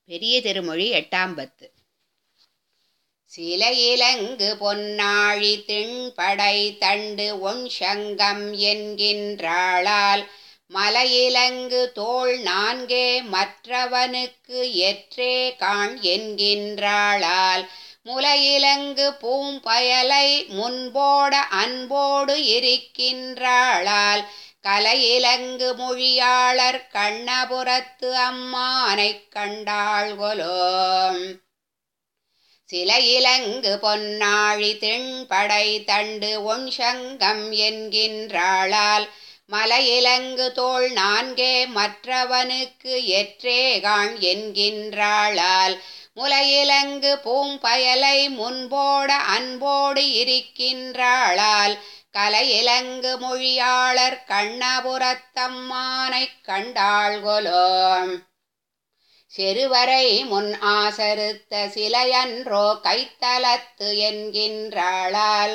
பெரிய திருமொழி எட்டாம் பத்து சில இலங்கு பொன்னாழி திண்படை தண்டு ஒன் சங்கம் என்கின்றாளால் மலையிலங்கு தோள் நான்கே மற்றவனுக்கு எற்றே காண் என்கின்றாளால் முலையிலங்கு பூம்பயலை முன்போட அன்போடு இருக்கின்றாளால் கலையிலங்கு மொழியாளர் கண்ணபுரத்து அம்மானைக் கண்டாள்கொலோம் சில இலங்கு பொன்னாழி திண்படை தண்டு ஒன் சங்கம் என்கின்றாளால் மலையிலங்கு தோள் நான்கே மற்றவனுக்கு எற்றேகாண் என்கின்றாளால் முலையிலங்கு பூம்பயலை முன்போட அன்போடு இருக்கின்றாளால் கலையிலங்கு மொழியாளர் கண்ணபுரத்தம்மானைக் கண்டாள்கொலோம் செருவரை முன் ஆசருத்த சிலையன்றோ கைத்தலத்து என்கின்றாளால்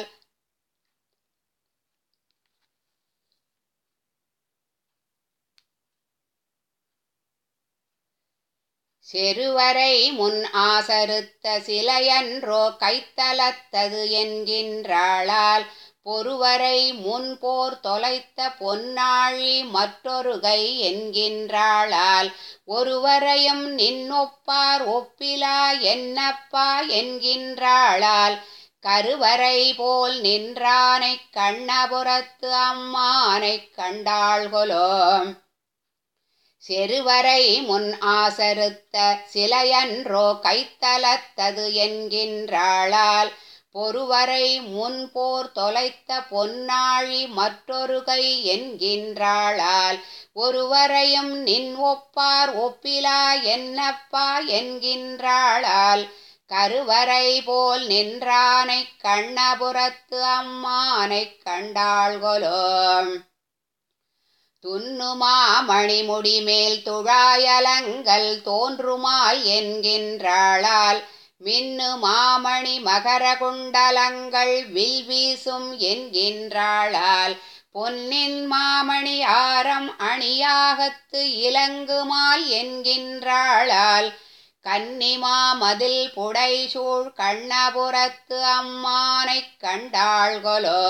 செருவரை முன் ஆசருத்த சிலையன்றோ கைத்தலத்தது என்கின்றாளால் பொறுவரை முன்போர் தொலைத்த பொன்னாழி மற்றொரு கை என்கின்றாளால் ஒருவரையும் நின்னொப்பார் ஒப்பிலா என்னப்பா என்கின்றாளால் கருவறை போல் நின்றானைக் கண்ணபுரத்து அம்மானைக் கண்டாள்கொலோம் செருவரை முன் ஆசருத்த சிலையன்றோ கைத்தலத்தது என்கின்றாளால் பொறுவரை முன்போர் தொலைத்த பொன்னாழி மற்றொரு கை என்கின்றாளால் ஒருவரையும் நின் ஒப்பார் ஒப்பிலா என்னப்பா என்கின்றாளால் கருவறை போல் நின்றானைக் கண்ணபுரத்து அம்மானைக் கண்டாள்கொலோம் துன்னுமா மணிமுடி மேல் துழாயலங்கள் தோன்றுமால் என்கின்றாளால் மின்னு மாமணி மகர குண்டலங்கள் வில் வீசும் என்கின்றாளால் பொன்னின் மாமணி ஆரம் அணியாகத்து இலங்குமால் என்கின்றாளால் கன்னிமா மதில் புடைசூழ் கண்ணபுரத்து அம்மானைக் கண்டாள்கொலோ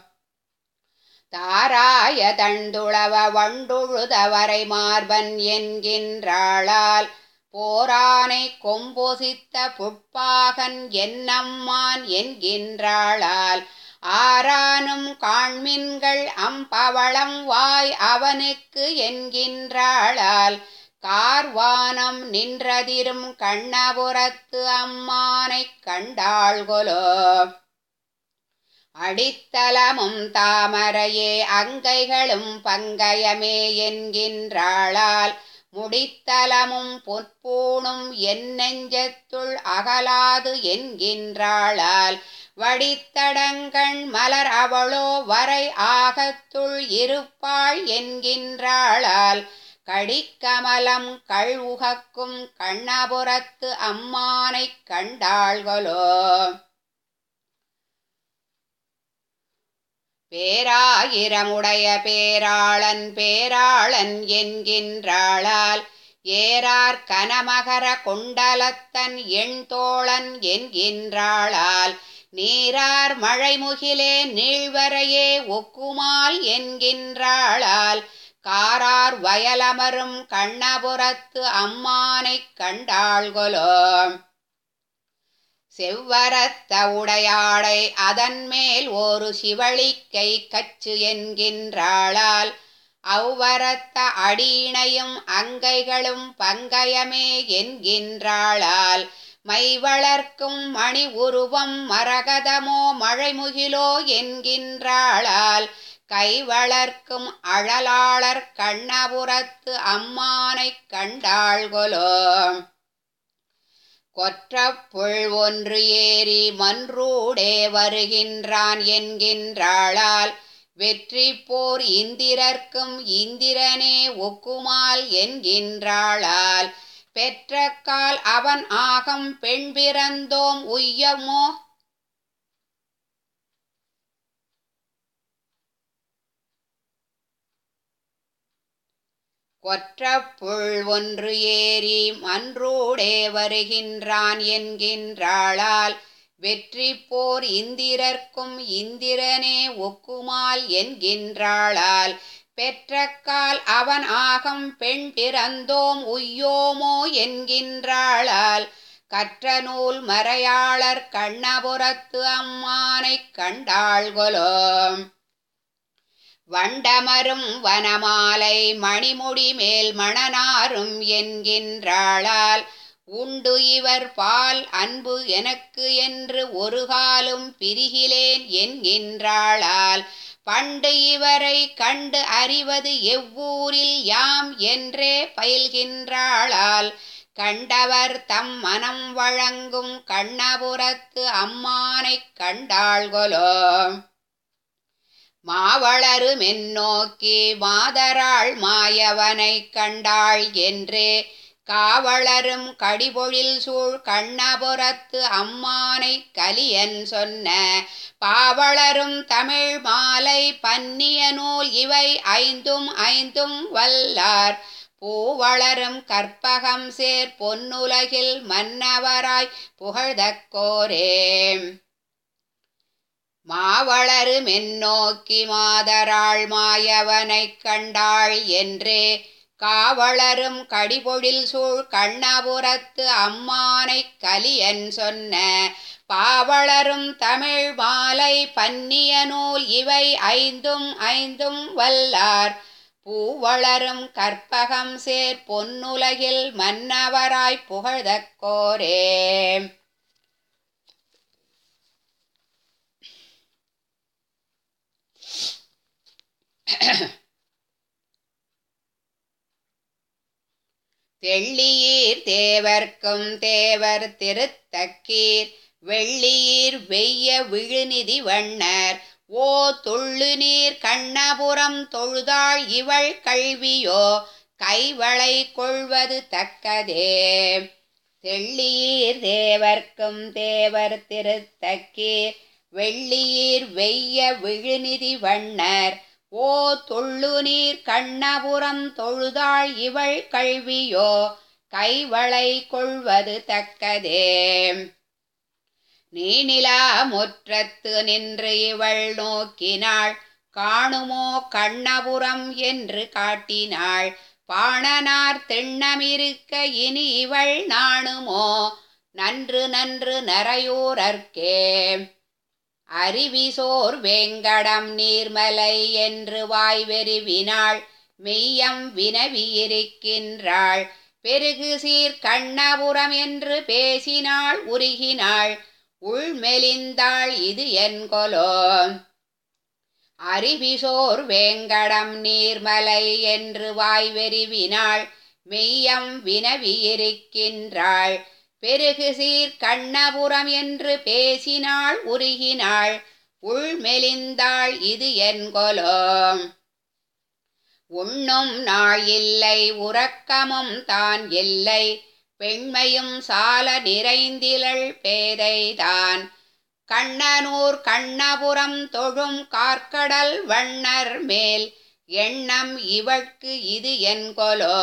தாராய தண்டுளவ வண்டுழுதவரை மார்பன் என்கின்றாளால் போரானை கொம்பொசித்த புட்பாகன் என்னம்மான் என்கின்றாளால் ஆரானும் காண்மின்கள் அம்பவளம் வாய் அவனுக்கு என்கின்றாளால் கார்வானம் நின்றதிரும் கண்ணபுரத்து அம்மானைக் கண்டாள்கொலோ அடித்தலமும் தாமரையே அங்கைகளும் பங்கயமே என்கின்றாளால் முடித்தலமும் பொற்பூணும் என் நெஞ்சத்துள் அகலாது என்கின்றாளால் வடித்தடங்கண் மலர் அவளோ வரை ஆகத்துள் இருப்பாள் என்கின்றாளால் கடிக்கமலம் கழ்வுகக்கும் கண்ணபுரத்து அம்மானைக் கண்டாள்களோ பேராயிரமுடைய பேராளன் பேராளன் என்கின்றாளால் ஏறார் கனமகர கொண்டலத்தன் எண் தோழன் என்கின்றாளால் நீரார் மழைமுகிலே நீழ்வரையே ஒக்குமால் என்கின்றாளால் காரார் வயலமரும் கண்ணபுரத்து அம்மானைக் கண்டாள்கொலோ செவ்வரத்த உடையாடை அதன் மேல் ஒரு சிவளிக்கை கச்சு என்கின்றாளால் அவ்வரத்த அடியினையும் அங்கைகளும் பங்கயமே என்கின்றாளால் மை வளர்க்கும் மணி உருவம் மரகதமோ மழைமுகிலோ என்கின்றாளால் கை வளர்க்கும் அழலாளர் கண்ணபுரத்து அம்மானைக் கண்டாள்கொலோ கொற்றப்புள் ஒன்று ஏறி மன்றூடே வருகின்றான் என்கின்றாளால் வெற்றி போர் இந்திரர்க்கும் இந்திரனே ஒக்குமால் என்கின்றாளால் பெற்ற கால் அவன் ஆகம் பெண் பிறந்தோம் உய்யமோ கொற்றப்புள் ஒன்று ஏறி மன்றூடே வருகின்றான் என்கின்றாளால் வெற்றி போர் இந்திரர்க்கும் இந்திரனே ஒக்குமால் என்கின்றாளால் பெற்றக்கால் அவன் ஆகம் பெண் பிறந்தோம் உய்யோமோ என்கின்றாளால் கற்ற நூல் மறையாளர் கண்ணபுரத்து அம்மானைக் கண்டாள்கொலோ வண்டமரும் வனமாலை மணிமுடி மேல் மணனாரும் என்கின்றாளால் உண்டு இவர் பால் அன்பு எனக்கு என்று ஒரு காலும் பிரிகிலேன் என்கின்றாளால் பண்டு இவரை கண்டு அறிவது எவ்வூரில் யாம் என்றே பயில்கின்றாளால் கண்டவர் தம் மனம் வழங்கும் கண்ணபுரத்து அம்மானைக் கண்டாள்கொலோ மாவளரு மென்னோக்கி மாதராள் மாயவனைக் கண்டாள் என்றே காவலரும் கடிபொழில் சூழ் கண்ணபுரத்து அம்மானை கலியன் சொன்ன பாவலரும் தமிழ் மாலை பன்னிய நூல் இவை ஐந்தும் ஐந்தும் வல்லார் பூவளரும் கற்பகம் சேர் பொன்னுலகில் மன்னவராய் புகழ்தக்கோரே மாவளரு மென்னோக்கி மாதராள் மாயவனைக் கண்டாள் என்றே காவலரும் கடிபொழில் சூழ் கண்ணபுரத்து அம்மானைக் கலியன் சொன்ன பாவலரும் தமிழ் மாலை பன்னிய நூல் இவை ஐந்தும் ஐந்தும் வல்லார் பூவளரும் கற்பகம் சேர் பொன்னுலகில் மன்னவராய் புகழ்தக்கோரே தெள்ளியீர் தேவர்க்கும் தேவர் திருத்தக்கீர் வெள்ளியீர் வெய்ய விழுநிதி வண்ணர் ஓ துள்ளு நீர் கண்ணபுரம் தொழுதாள் இவள் கல்வியோ கைவளை கொள்வது தக்கதே தெள்ளியீர் தேவர்க்கும் தேவர் திருத்தக்கீர் வெள்ளியீர் வெய்ய விழுநிதி வண்ணர் ஓ தொள்ளு நீர் கண்ணபுரம் தொழுதாள் இவள் கல்வியோ கைவளை கொள்வது தக்கதே நீனிலா முற்றத்து நின்று இவள் நோக்கினாள் காணுமோ கண்ணபுரம் என்று காட்டினாள் பாணனார் திண்ணமிருக்க இனி இவள் நாணுமோ நன்று நன்று நரையூரர்க்கே அருவிசோர் வேங்கடம் நீர்மலை என்று வாய் வெறிவினாள் மெய்யம் வினவியிருக்கின்றாள் பெருகு சீர் கண்ணபுரம் என்று பேசினாள் உருகினாள் உள்மெலிந்தாள் இது என்கொலோ அருவிசோர் வேங்கடம் நீர்மலை என்று வாய் வெறிவினாள் மெய்யம் வினவியிருக்கின்றாள் பெருகு சீர் கண்ணபுரம் என்று பேசினாள் உருகினாள் உள்மெலிந்தாள் இது என்கொலோ உண்ணும் நாள் இல்லை உறக்கமும் தான் இல்லை பெண்மையும் சால நிறைந்திலள் பேதைதான் கண்ணனூர் கண்ணபுரம் தொழும் கார்க்கடல் வண்ணர் மேல் எண்ணம் இவட்கு இது என்கொலோ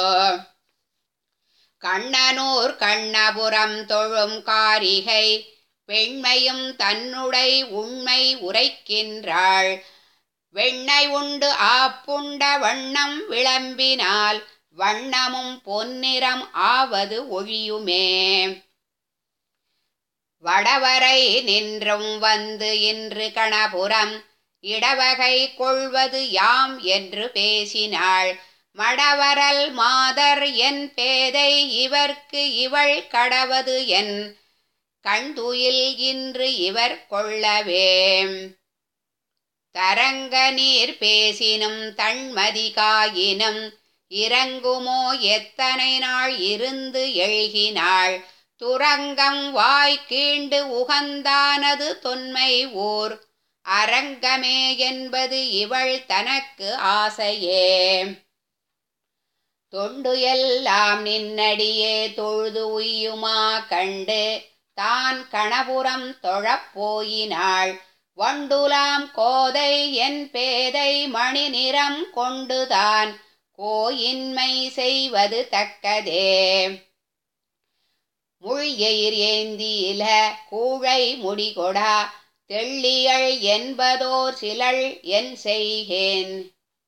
கண்ணனூர் கண்ணபுரம் தொழும் காரிகை பெண்மையும் தன்னுடை உண்மை உரைக்கின்றாள் வெண்ணை உண்டு ஆப்புண்ட வண்ணம் விளம்பினால் வண்ணமும் பொன்னிறம் ஆவது ஒழியுமே வடவரை நின்றும் வந்து இன்று கணபுரம் இடவகை கொள்வது யாம் என்று பேசினாள் மடவரல் மாதர் என் பேதை இவர்க்கு இவள் கடவது என் கண்துயில் இன்று இவர் கொள்ளவே தரங்க நீர் பேசினும் தன்மதிகாயினும் இறங்குமோ எத்தனை நாள் இருந்து எழுகினாள் துரங்கம் வாய் கீண்டு உகந்தானது தொன்மை ஊர் அரங்கமே என்பது இவள் தனக்கு ஆசையே தொண்டு எல்லாம் நின்னடியே தொழுது உய்யுமா கண்டு தான் கணபுரம் தொழப்போயினாள் வண்டுலாம் கோதை என் பேதை மணி நிறம் கொண்டுதான் கோயின்மை செய்வது தக்கதே முள்எயிர் ஏந்தியில கூழை முடிகொடா தெள்ளியள் என்பதோர் சிலள் என் செய்கேன்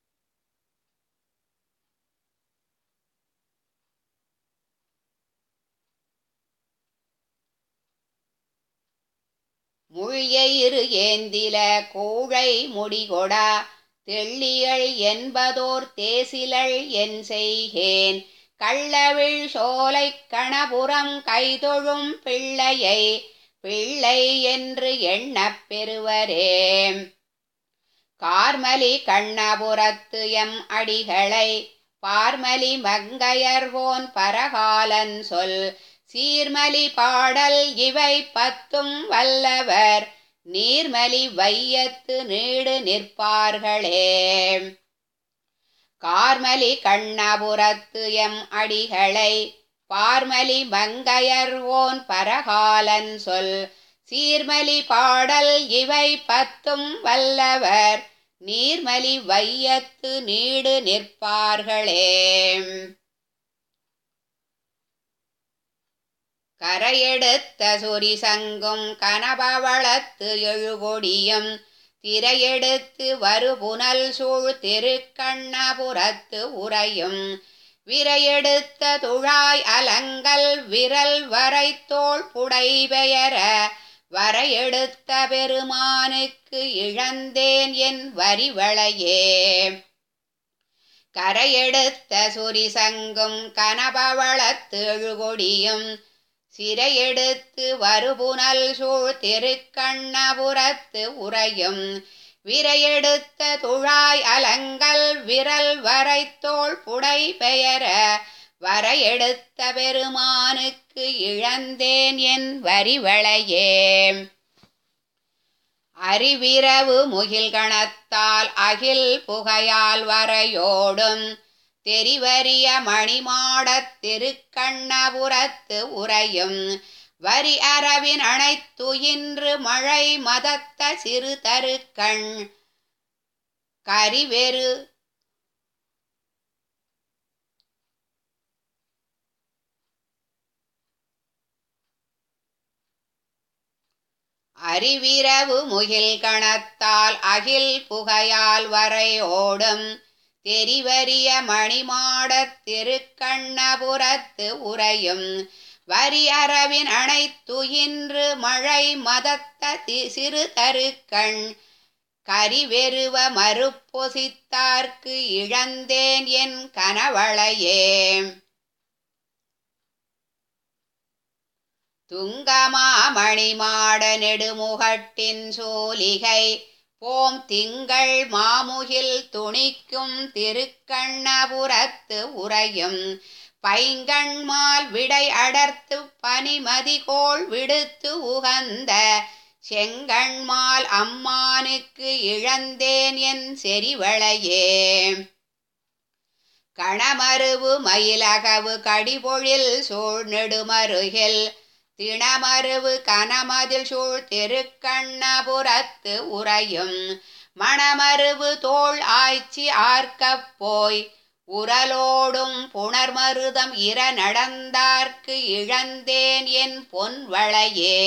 முள்எயிறு ஏந்தில கூழை முடிகொடா தெள்ளியள் என்பதோர் தேசிலள் என் செய்கேன் கள்ளவிழ் சோலைக் கணபுரம் கைதொழும் பிள்ளையை பிள்ளை என்று எண்ணப் பெறுவரே கார்மலி கண்ணபுரத்து எம் அடிகளை பார்மலி மங்கையர்வோன் பரகாலன் சொல் சீர்மலி பாடல் இவை பத்தும் வல்லவர் நீர்மலி வையத்து நீடு நிற்பார்களே கார்மலி கண்ணபுரத்து எம் அடிகளை பார்மலி மங்கையர்வோன் பரகாலன் சொல் சீர்மலி பாடல் இவை பத்தும் வல்லவர் நீர்மலி வையத்து நீடு நிற்பார்களே கரையெடுத்த சுரிசங்கும் கனபவளத்து எழுகொடியும் திரையெடுத்து வருபுனல் சூழ் திருக்கண்ணபுரத்து உறையும் விரையெடுத்த துழாய் அலங்கல் விரல் வரைத்தோள் புடை பெயர வரையெடுத்த பெருமானுக்கு இழந்தேன் என் வரிவளையே கரையெடுத்த சுரிசங்கும் கனபவளத்து எழுகொடியும் சிறையெடுத்து வருபுனல் சூழ் திருக்கண்ணபுரத்து உறையும் விரையெடுத்த துழாய் அலங்கல் விரல் வரைத்தோள் புடை பெயர வரையெடுத்த பெருமானுக்கு இழந்தேன் என் வரிவளையே அறிவிரவு முகில் கணத்தால் அகில் புகையால் வரையோடும் தெரிவரிய மணிமாடத் திருக்கண்ணபுரத்து உறையும் வரி அரவின் அனைத்துயின்று மழை மதத்த சிறு தருக்கண் கரிவெரு அறிவிரவு முகில் கணத்தால் அகில் புகையால் வரையோடும் தெரிவரிய மணிமாடத் திருக்கண்ணபுரத்து உறையும் வரி அரவின் அனைத்துயின்று மழை மதத்த தி- சிறு தருக்கண் கரிவெருவ மறுப்பொசித்தார்க்கு இழந்தேன் என் கனவளையே துங்கமாமணிமாட நெடுமுகட்டின் சோலிகை போம் திங்கள் மாமுகில் துணிக்கும் திருக்கண்ணபுரத்து உறையும் பைங்கண்மால் விடை அடர்த்து பனிமதிகோள் விடுத்து உகந்த செங்கண்மால் அம்மானுக்கு இழந்தேன் என் செறிவளையே கணமருவு மயிலகவு கடிபொழில் சூழ் நெடுமருகில் திணமருவு கனமதில் சூழ் திருக்கண்ணபுரத்து உறையும் மணமருவு தோள் ஆய்ச்சி ஆர்க்கப் போய் உரலோடும் புணர்மருதம் இர நடந்தார்க்கு இழந்தேன் என் பொன்வளையே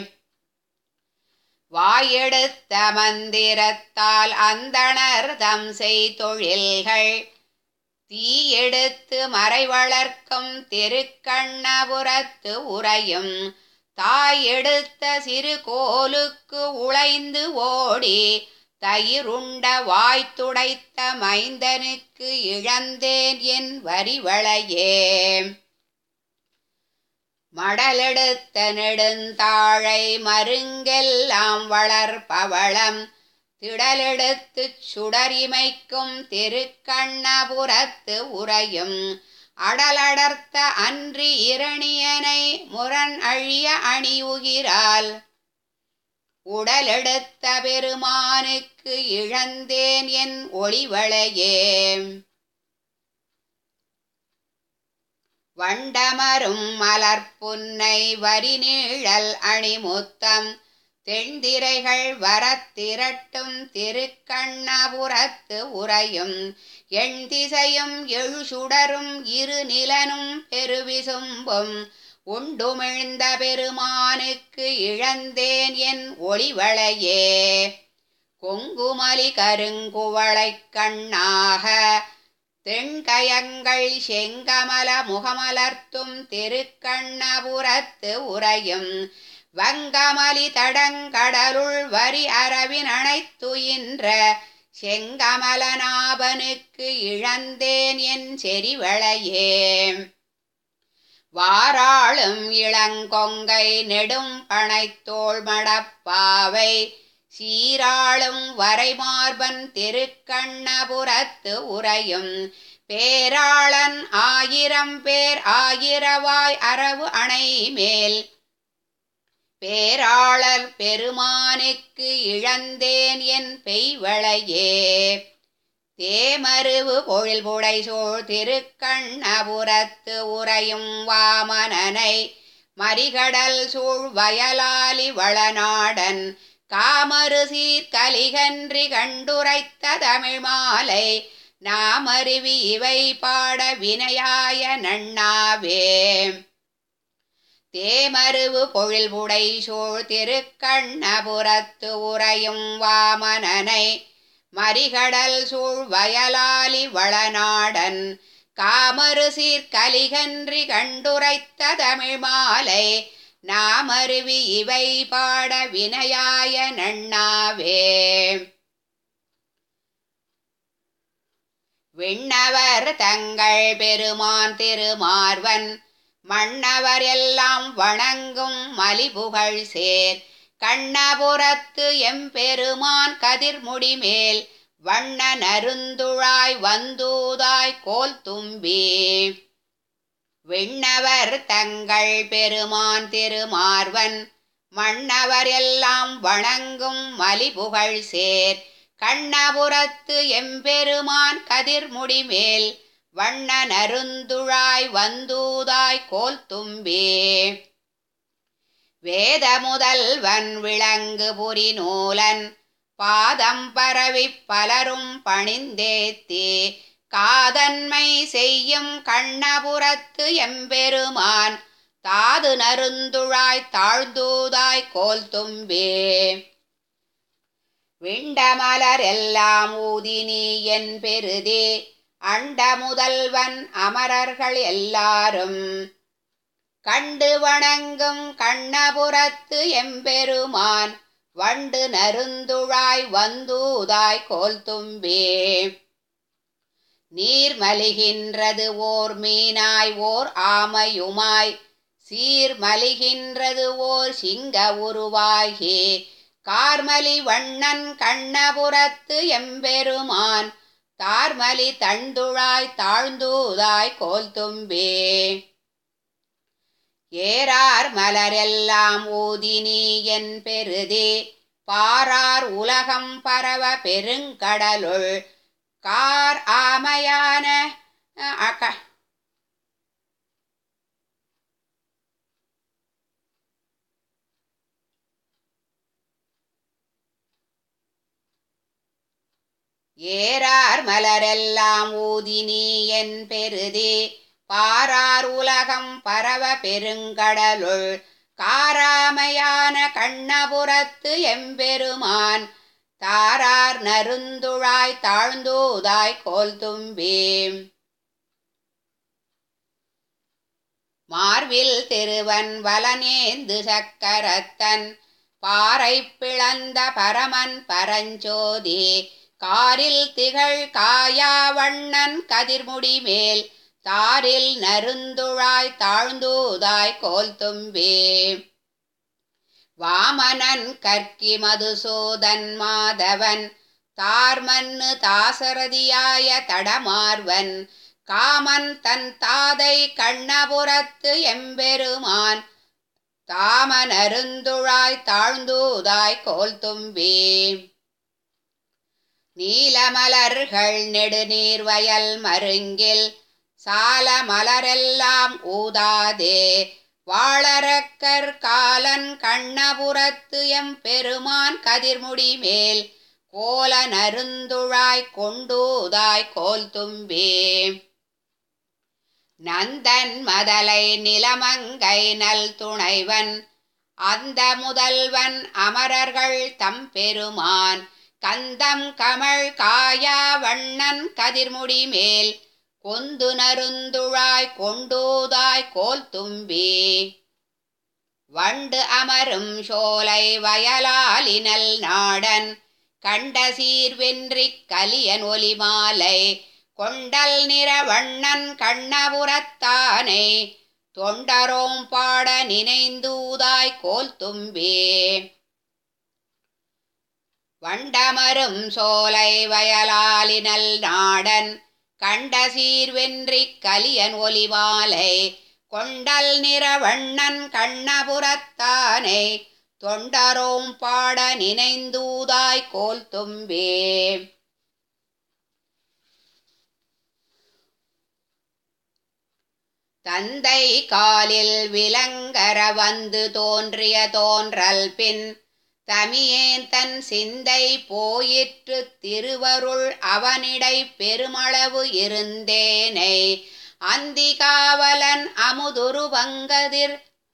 வாயெடுத்த மந்திரத்தால் அந்தணர் தம் செய்தொழில்கள் தீயெடுத்து மறை வளர்க்கும் திருக்கண்ணபுரத்து உறையும் தாய் எடுத்த சிறு கோலுக்கு உழைந்து ஓடி தயிருண்ட வாய்த்துடைத்த மைந்தனுக்கு இழந்தேன் என் வரிவளையே மடலெடுத்த நெடுந்தாழை மருங்கெல்லாம் வளர்பவளம் திடலெடுத்துச் சுடரிமைக்கும் திருக்கண்ணபுரத்து உறையும் அடலடர்த்த அன்றி இரணியனை முரண் அழிய அணியுகிறாள் உடலெடுத்த பெருமானுக்கு இழந்தேன் என் ஒளிவளையே வண்டமரும் மலர்ப்புன்னை வரிநீழல் அணிமுத்தம் தென்திரைகள் வரத்திரட்டும் திருக்கண்ணபுரத்து உறையும் எண் திசையும் எழுசுடரும் இரு நிலனும் பெருவிசும்பும் உண்டுமிழ்ந்த பெருமானுக்கு இழந்தேன் என் ஒளிவளையே கொங்குமலி கருங்குவளைக் கண்ணாக தென்கயங்கள் செங்கமல முகமலர்த்தும் திருக்கண்ணபுரத்து உறையும் வங்கமலி தடங்கடலுள் வரி அரவின் அணைத்துயின்ற செங்கமலநாபனுக்கு இழந்தேன் என் செறிவளையே வாராளும் இளங்கொங்கை நெடும் பனைத்தோள் மடப்பாவை சீராளும் வரைமார்பன் திருக்கண்ணபுரத்து உறையும் பேராளன் ஆயிரம் பேர் ஆயிரவாய் அரவு அணை மேல் பேராளர் பெருமானுக்கு இழந்தேன் என் பெய்வளையே தேமருவு பொழில்புடை சோழ் திருக்கண்ணபுரத்து உறையும் வாமனனை மறிகடல் சூழ் வயலாலி வளநாடன் காமரு சீர்கலிகன்றி கண்டுரைத்த தமிழ் மாலை நாமருவி இவை பாட வினையாய நண்ணாவே தேமருவு பொழில்புடை சூழ் திருக்கண்ணபுரத்து உறையும் வாமனனை மறிகடல் சூழ் வயலாலி வளநாடன் காமரு சீர்கலிகன்றி கண்டுரைத்த தமிழ் மாலை நாமருவி இவை பாட வினையாய நண்ணாவே விண்ணவர் தங்கள் பெருமான் திருமார்வன் மன்னவர் எல்லாம் வணங்கும் மலிபுகழ் சேர் கண்ணபுரத்து எம்பெருமான் கதிர்முடி மேல் வண்ண நருந்துழாய் வந்தூதாய் கோல் தும்பி விண்ணவர் தங்கள் பெருமான் திருமார்வன் மன்னவர் எல்லாம் வணங்கும் மலிபுகழ் சேர் கண்ணபுரத்து எம்பெருமான் கதிர்முடி மேல் வண்ண நருந்துழாய் வந்தூதாய் கோல் தும்பி வேத முதல்வன் விளங்கு புரி நூலன் பாதம் பரவி பலரும் பணிந்தேத்தி காதன்மை செய்யும் கண்ணபுரத்து எம்பெருமான் தாது நருந்துழாய் தாழ்ந்தூதாய் கோல் தும்பே விண்டமலர் எல்லாம் ஊதினி என் பெருதே அண்ட முதல்வன் அமரர்கள் எல்லாரும் கண்டு வணங்கும் கண்ணபுரத்து எம்பெருமான் வண்டு நருந்துழாய் வந்தூதாய் கோல் தும்பே நீர் மலிகின்றது ஓர் மீனாய் ஓர் ஆமையுமாய் சீர் மலிகின்றது ஓர் சிங்க உருவாகி கார்மலி வண்ணன் கண்ணபுரத்து எம்பெருமான் தார்மலி தண்டுழாய் தாழ்ந்தூதாய் கோல் தும்பே ஏறார் மலரெல்லாம் ஊதினி என் பெருதே பாரார் உலகம் பரவ பெருங்கடலுள் கார் ஆமையான அக ஏறார் மலரெல்லாம் ஊதினி என் பெருதே பாரார் உலகம் பரவ பெருங்கடலுள் காராமையான கண்ணபுரத்து எம்பெருமான் தாரார் நருந்துழாய் தாழ்ந்தூதாய் கோல் தும்பே மார்வில் திருவன் வலனேந்து சக்கரத்தன் பாறை பிளந்த பரமன் பரஞ்சோதி காரில் திகழ் காயாவண்ணன் கதிர்முடி மேல் தாரில் நருந்துழாய் தாழ்ந்தூதாய் கோல் தும்பே வாமனன் கற்கி மதுசூதன் மாதவன் தார்மன்னு தாசரதியாய தடமார்வன் காமன் தன் தாதை கண்ணபுரத்து எம்பெருமான் தாமனருந்துழாய் தாழ்ந்தூதாய் கோல் தும்பே நீலமலர்கள் நெடுநீர் வயல் மருங்கில் சால மலரெல்லாம் ஊதாதே வாழறக்கர் காலன் கண்ணபுரத்து எம் பெருமான் கதிர்முடி மேல் கோல நருந்துழாய் கொண்டூதாய் கோல் தும்பே நந்தன் மதலை நிலமங்கை நல் துணைவன் அந்த முதல்வன் அமரர்கள் தம் பெருமான் கந்தம் கமழ் காயா வண்ணன் கதிர்முடி மேல் கொந்து நருந்துழாய் கொண்டூதாய் கோல் தும்பி வண்டு அமரும் சோலை வயலாலினல் நாடன் கண்ட சீர்வென்றிக் கலியன் ஒலி மாலை கொண்டல் நிற வண்ணன் கண்ணபுரத்தானை தொண்டரோம் பாட நினைந்தூதாய் கோல் தும்பே வண்டமரும் சோலை வயலாலினல் நாடன் கண்ட சீர்வென்றிக் கலியன் ஒலி மாலை கொண்டல் நிற வண்ணன் கண்ணபுரத்தானை தொண்டரோம் பாட நினைந்தூதாய் கோல் தும்பே தந்தை காலில் விலங்கர வந்து தோன்றிய தோன்றல் பின் தமியேன் தன் சிந்தை போயிற்று திருவருள் அவனிடை பெருமளவு இருந்தேனை அந்திகாவலன் அமுதுரு வங்கதிர்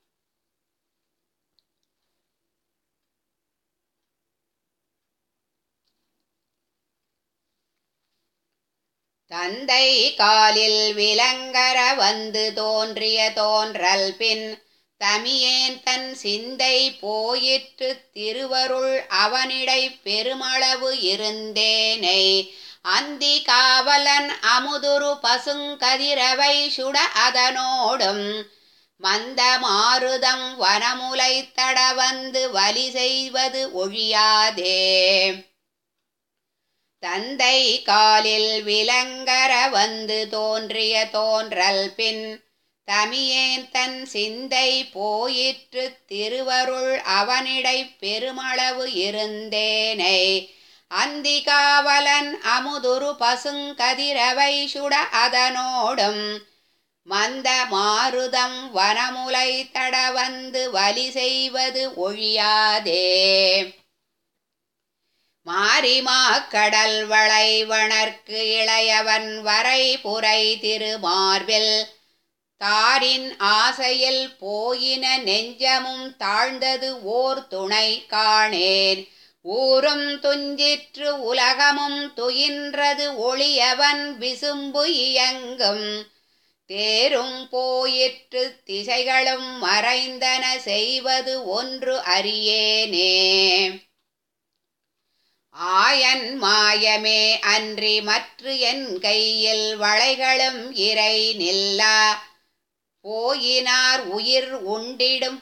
தந்தை காலில் விலங்கர வந்து தோன்றிய தோன்றல் பின் தமியேன் தன் சிந்தை போயிற்று திருவருள் அவனிடை பெருமளவு இருந்தேனை அந்தி காவலன் அமுதுரு பசுங்கதிரவை சுட அதனோடும் மந்த மாருதம் வனமுலை தட வந்து வலி செய்வது ஒழியாதே தந்தை காலில் விலங்கர வந்து தோன்றிய தோன்றல் பின் தமியேன் தன் சிந்தை போயிற்று திருவருள் அவனிடை பெருமளவு இருந்தேனை அந்தி காவலன் அமுதுரு பசுங்கதிரவை சுட அதனோடும் மந்த மாருதம் வனமுலை தட வந்து வலி செய்வது ஒழியாதே மாரிமா கடல் வளைவணர்க்கு இளையவன் வரை புரை திருமார்பில் தாரின் ஆசையில் போயின நெஞ்சமும் தாழ்ந்தது ஓர் துணை காணேன் ஊரும் துஞ்சிற்று உலகமும் துயின்றது ஒளியவன் விசும்பு இயங்கும் தேரும் போயிற்று திசைகளும் மறைந்தன செய்வது ஒன்று அறியேனே ஆயன் மாயமே அன்றி மற்று என் கையில் வளைகளும் இறை நில்லா போயினார் உயிர் உண்டிடும்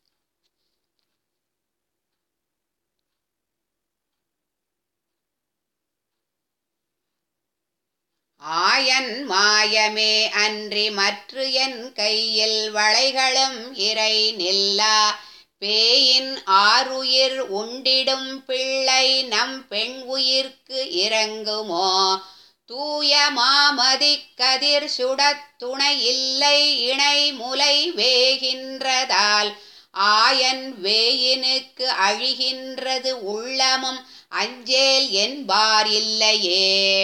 ஆயன் மாயமே அன்றி மற்று என் கையில் வளைகளும் இறை நில்லா பேயின் ஆறுயிர் உண்டிடும் பிள்ளை நம் பெண் உயிர்க்கு இறங்குமோ தூய மாமதி கதிர் சுடத் துணை இல்லை இணை முலை வேகின்றதால் ஆயன் வேயினுக்கு அழிகின்றது உள்ளமும் அஞ்சேல் என்பார் இல்லையே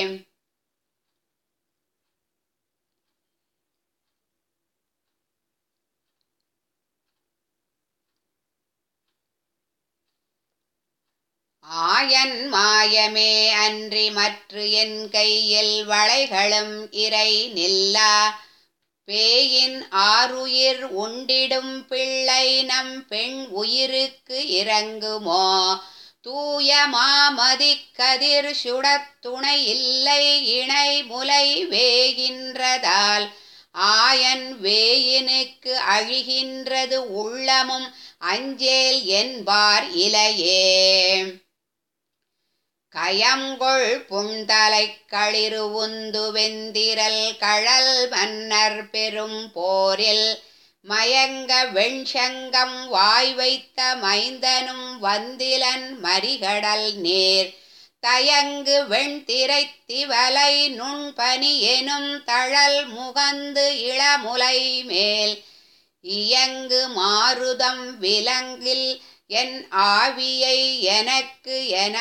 ஆயன் மாயமே அன்றி மற்று என் கையில் வளைகளும் இறை நில்லா பேயின் ஆறுயிர் உண்டிடும் பிள்ளை நம் பெண் உயிருக்கு இறங்குமோ தூய மாமதி கதிர் சுடத் துணை இல்லை இணை முலை வேகின்றதால் ஆயன் வேயினுக்கு அழிகின்றது உள்ளமும் அஞ்சேல் என்பார் இலையே கயங்கொள் புண்தலை களிறு உந்து வெந்திரல் கழல் மன்னர் பெரும் போரில் மயங்க வெண்சங்கம் வாய் வைத்த மைந்தனும் வந்திலன் மரிகடல் நேர் தயங்கு வெண்திரைத் திவலை நுண்பனி எனும் தழல் முகந்து இளமுலை மேல் இயங்கு மாருதம் விலங்கில் என் ஆவியை எனக்கு என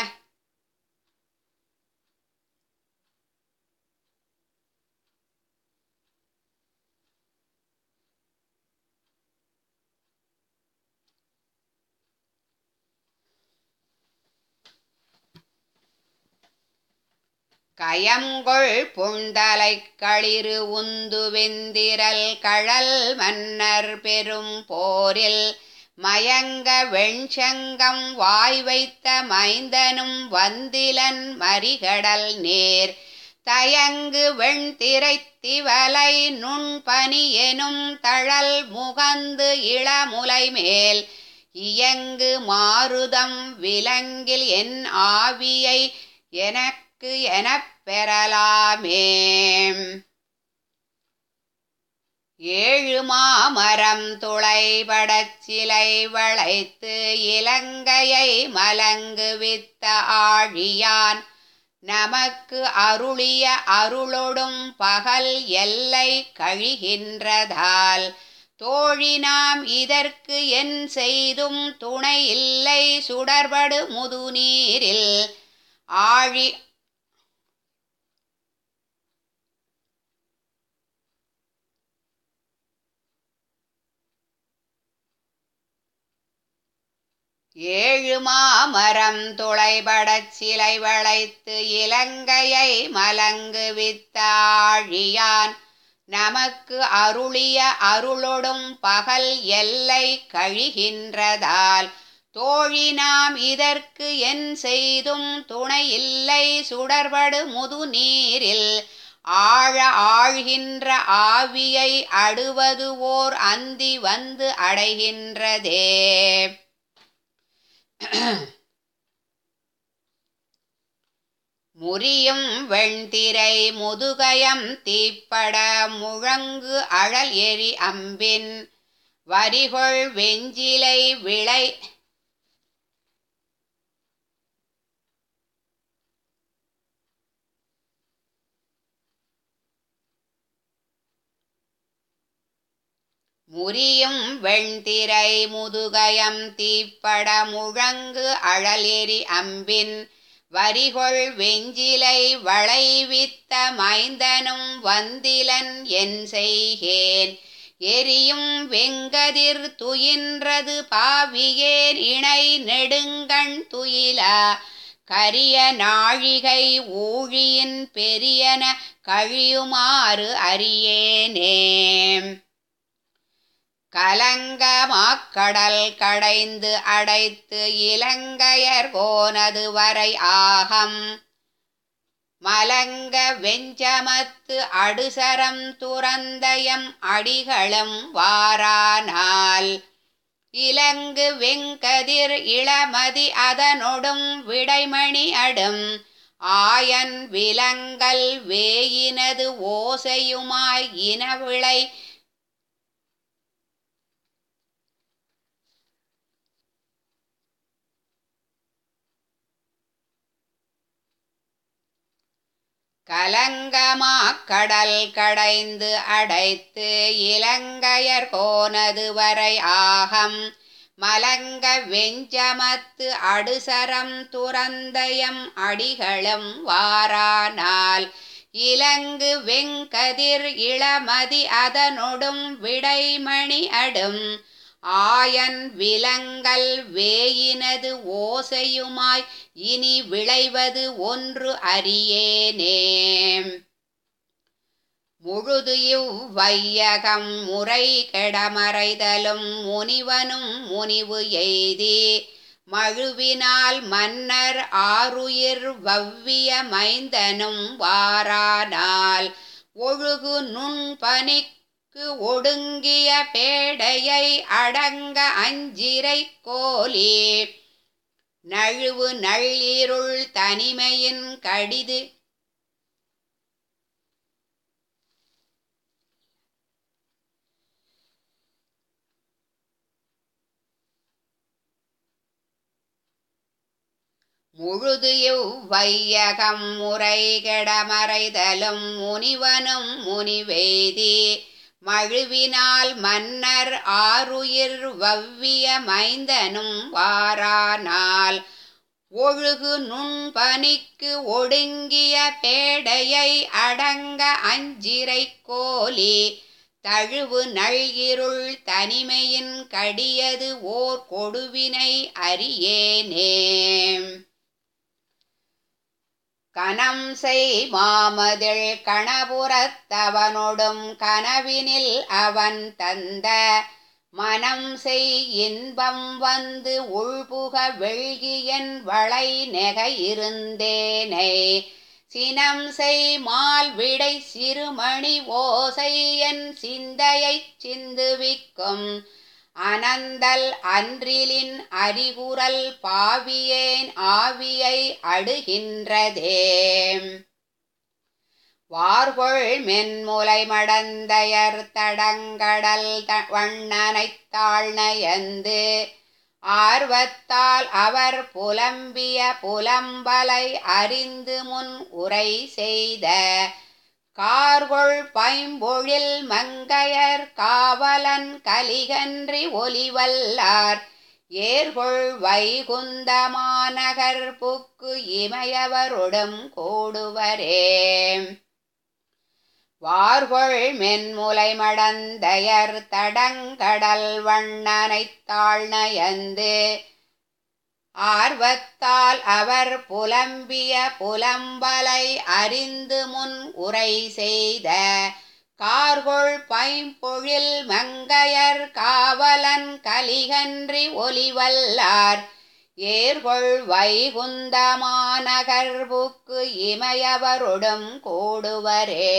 கயங்கொள் புண்டலைக் களிறு உந்து வெந்திரல் கழல் மன்னர் பெரும் போரில் மயங்க வெண்சங்கம் வாய் வைத்த மைந்தனும் வந்திலன் மறிகடல் நேர் தயங்கு வெண்திரைத்திவலை நுண்பனி எனும் தழல் முகந்து இளமுலை மேல் இயங்கு மாருதம் விலங்கில் என் ஆவியை எனக்கு எனப் பெறலாமே ஏழு மாமரம் துளைபடச் சிலை வளைத்து இலங்கையை மலங்குவித்த ஆழியான் நமக்கு அருளிய அருளொடும் பகல் எல்லை கழிகின்றதால் தோழி நாம் இதற்கு என் செய்தும் துணை இல்லை சுடர்படு முதுநீரில் ஆழி ஏழு மாமரம் துளைபடச் சிலை வளைத்து இலங்கையை மலங்குவித்த ஆழியான் நமக்கு அருளிய அருளொடும் பகல் எல்லை கழிகின்றதால் தோழி நாம் இதற்கு என் செய்தும் துணை இல்லை சுடர்படு முதுநீரில் ஆழ ஆழ்கின்ற ஆவியை அடுவது ஓர் அந்தி வந்து அடைகின்றதே முறியும் வெண்திரை முதுகயம் தீப்பட முழங்கு அழல் எரி அம்பின் வரிகொள் வெஞ்சிலை விளை முறியும் வெண்திரை முதுகயம் தீப்பட முழங்கு அழலெரி அம்பின் வரிகொள் வெஞ்சிலை வளைவித்த மைந்தனும் வந்திலன் என் செய்கேன் எரியும் வெங்கதிர் துயின்றது பாவியேன் இணை நெடுங்கண் துயிலா கரிய நாழிகை ஊழியின் பெரியன கழியுமாறு அறியேனே கலங்கமாக்கடல் கடைந்து அடைத்து இலங்கையர் போனது வரை ஆகம் மலங்க வெஞ்சமத்து அடுசரம் துறந்தயம் அடிகளும் வாரானால் இலங்கு வெங்கதிர் இளமதி அதனொடும் விடைமணி அடும் ஆயன் விலங்கல் வேயினது ஓசையுமாய் இனவிளை கலங்கமாக் கடல் கடைந்து அடைத்து இலங்கையர் கோனது வரை ஆகம் மலங்க வெஞ்சமத்து அடுசரம் துறந்தயம் அடிகளும் வாரானால் இலங்கு வெங்கதிர் இளமதி அதனொடும் விடைமணி அடும் ஆயன் விலங்கல் வேயினது ஓசையுமாய் இனி விளைவது ஒன்று அறியேனே முழுது இவ்வையகம் முறை கெடமறைதலும் முனிவனும் முனிவு எய்தி மழுவினால் மன்னர் ஆருயிர் வவ்விய மைந்தனும் வாரானால் ஒழுகு நுண்பனிக் கு ஒடுங்கிய பேடையை அடங்க அஞ்சிரை கோலி நழுவு நள்ளிருள் தனிமையின் கடிது முழுது இவ்வையகம் முறை கெடமறைதலும் முனிவனும் முனிவெய்தி மழுவினால் மன்னர் ஆருயிர் வவ்விய மைந்தனும் வாரானால் ஒழுகு நுண்பனிக்கு ஒடுங்கிய பேடையை அடங்க அஞ்சிரை கோலி தழுவு நல்கிருள் தனிமையின் கடியது ஓர் கொடுவினை அறியேனே கணம் செய் மாமதில் கணபுரத்தவனொடும் கனவினில் அவன் தந்த மனம் செய் இன்பம் வந்து உள்புக வெள்கியன் வளை நெக இருந்தேனை சினம் செய் மால் விடை சிறுமணி ஓசை என் சிந்தையைச் சிந்துவிக்கும் அனந்தல் அன்றிலின் அறிகுரல் பாவியேன் ஆவியை அடுகின்றதே வார்கொள் மென்முலை மடந்தையர் தடங்கடல் வண்ணனைத் தாழ்நயந்து ஆர்வத்தால் அவர் புலம்பிய புலம்பலை அறிந்து முன் உரை செய்த கார்கொள் பைம்பொழில் மங்கையர் காவலன் கலிகன்றி ஒலிவல்லார் ஏர்கொள் வைகுந்த மாநகர் புக்கு இமையவருடம் கூடுவரே வார்கொள் மென்முலை மடந்தையர் தடங்கடல் வண்ணனைத் தாழ்நயந்து ஆர்வத்தால் அவர் புலம்பிய புலம்பலை அறிந்து முன் உரை செய்த கார்கொள் பைம்பொழில் மங்கையர் காவலன் கலிகன்றி ஒலிவல்லார் ஏர்கொள் வைகுந்த மாநகர் புக்கு இமையவருடும் கூடுவரே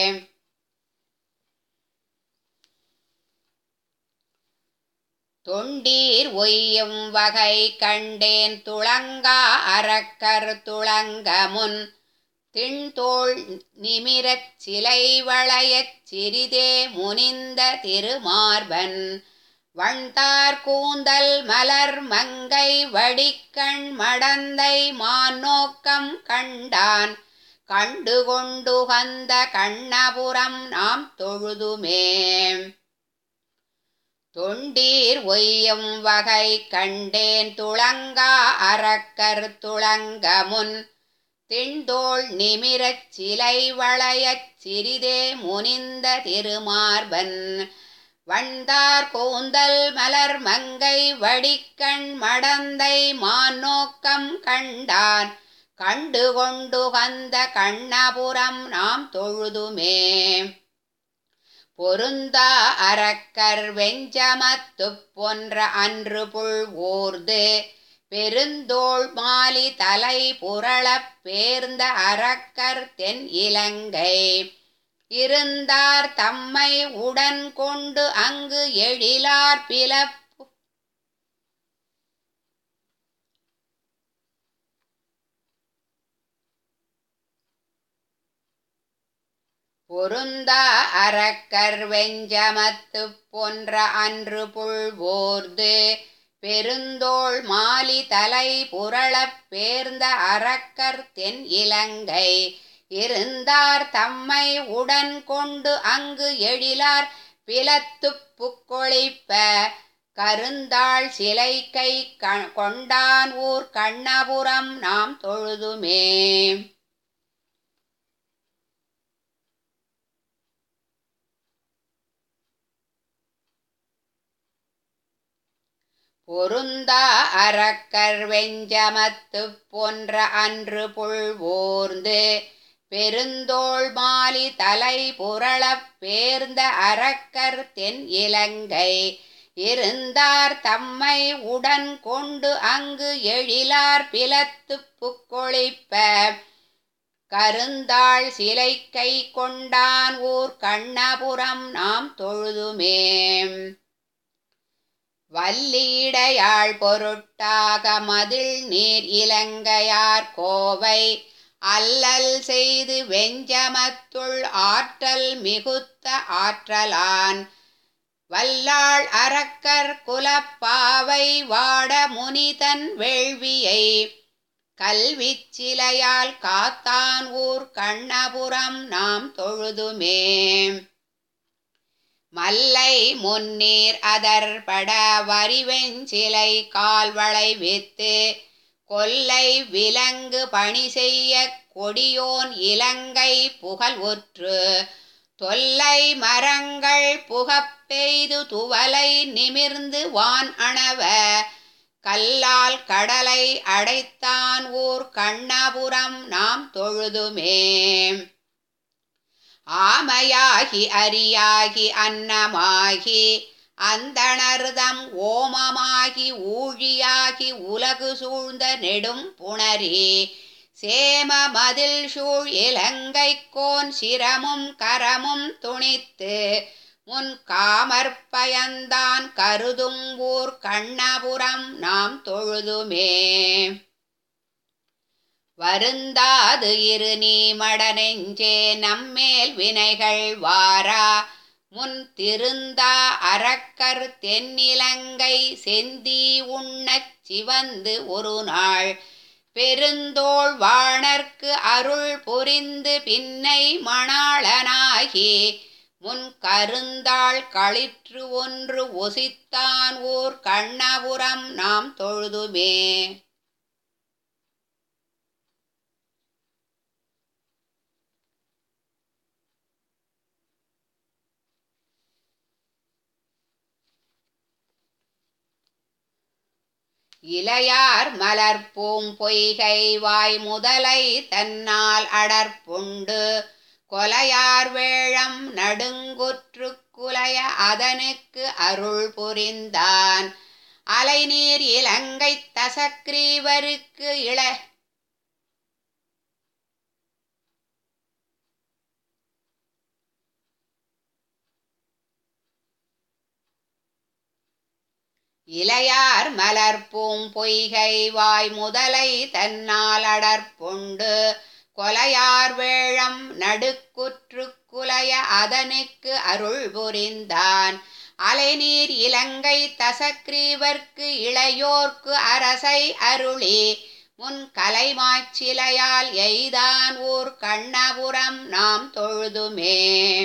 தொண்டீர் ஒய்யும் வகை கண்டேன் துளங்கா அரக்கர் துளங்க முன் திண்தோள் நிமிரச் சிலை வளையச் சிறிதே முனிந்த திருமார்பன் வண்தார் கூந்தல் மலர் மங்கை வடிக்கண் மடந்தை மாநோக்கம் கண்டான் கண்டு கொண்டுகந்த கண்ணபுரம் நாம் தொழுதுமே தொண்டீர் ஒய்யும் வகை கண்டேன் துளங்கா அரக்கர் துளங்க முன் திண்தோள் நிமிரச் சிலை வளையச் சிறிதே முனிந்த திருமார்பன் வண்தார் கூந்தல் மலர் மங்கை வடிக்கண் மடந்தை மாநோக்கம் கண்டான் கண்டு கொண்டு கந்த கண்ணபுரம் நாம் தொழுதுமே பொருந்தா அரக்கர் வெஞ்சமத்துப் போன்ற அன்று புல் ஊர்ந்து பெருந்தோள் மாலி தலை புரளப் பேர்ந்த அரக்கர் தென் இலங்கை இருந்தார் தம்மை உடன் கொண்டு அங்கு எழிலார் பிளப் பொருந்தா அரக்கர் வெஞ்சமத்துப் போன்ற அன்று புல்வோர்ந்து பெருந்தோள் மாலி தலை புரளப் பேர்ந்த அரக்கர் தென் இலங்கை இருந்தார் தம்மை உடன் கொண்டு அங்கு எழிலார் பிளத்துப் புக்கொழிப்ப கருந்தாள் சிலை கை க- கொண்டான் ஊர் கண்ணபுரம் நாம் தொழுதுமே பொருந்தா அரக்கர் வெஞ்சமத்துப் போன்ற அன்று புல்வோர்ந்து பெருந்தோள் மாலி தலை புரளப் பேர்ந்த அரக்கர் தென் இலங்கை இருந்தார் தம்மை உடன் கொண்டு அங்கு எழிலார் பிளத்துப் புக்கொழிப்ப கருந்தாள் சிலை கை கொண்டான் ஊர் கண்ணபுரம் நாம் தொழுதுமே வல்லிடையாள் பொருட்டாக மதில் நீர் இலங்கையார் கோவை அல்லல் செய்து வெஞ்சமத்துள் ஆற்றல் மிகுத்த ஆற்றலான் வல்லாள் அரக்கர் குலப்பாவை வாட முனிதன் வேள்வியை கல்விச் சிலையால் காத்தான் ஊர் கண்ணபுரம் நாம் தொழுதுமே மல்லை முன்னீர் அதற்பட வரிவெஞ்சிலை கால்வளை வித்து கொல்லை விலங்கு பணி செய்ய கொடியோன் இலங்கை புகழ் ஒற்று தொல்லை மரங்கள் புகப்பெய்து துவலை நிமிர்ந்து வான் அணவ கல்லால் கடலை அடைத்தான் ஊர் கண்ணபுரம் நாம் தொழுதுமே ஆமையாகி அரியாகி அன்னமாகி அந்தணர்தம் ஓமமாகி ஊழியாகி உலகு சூழ்ந்த நெடும் புணரி சேம மதில் சூழ் இலங்கைக்கோன் சிரமும் கரமும் துணித்து முன் காமற்பயந்தான் கருதும் ஊர் கண்ணபுரம் நாம் தொழுதுமே வருந்தாது இரு நீ மடனெஞ்சே நம்மேல் வினைகள் வாரா முன் திருந்தா அரக்கர் தென்னிலங்கை செந்தி உண்ணச் சிவந்து ஒரு நாள் பெருந்தோள் வாணர்க்கு அருள் புரிந்து பின்னை மணாளனாகி முன் கருந்தாள் களிற்று ஒன்று ஒசித்தான் ஊர் கண்ணபுரம் நாம் தொழுதுமே இளையார் மலர்பூம் பொய்கை வாய் முதலை தன்னால் அடற்புண்டு கொலையார் வேழம் நடுங்குற்று குலைய அதனுக்கு அருள் புரிந்தான் அலைநீர் இலங்கை தசக்ரீவருக்கு இள இளையார் மலர்பூம் பொய்கை வாய் முதலை தன்னால் அடற்புண்டு கொலையார் வேழம் நடுக்குற்று குலைய அதனுக்கு அருள் புரிந்தான் அலைநீர் இலங்கை தசக்ரீவர்க்கு இளையோர்க்கு அரசை அருளி முன் கலைமாச்சிலையால் எய்தான் ஊர் கண்ணபுரம் நாம் தொழுதுமே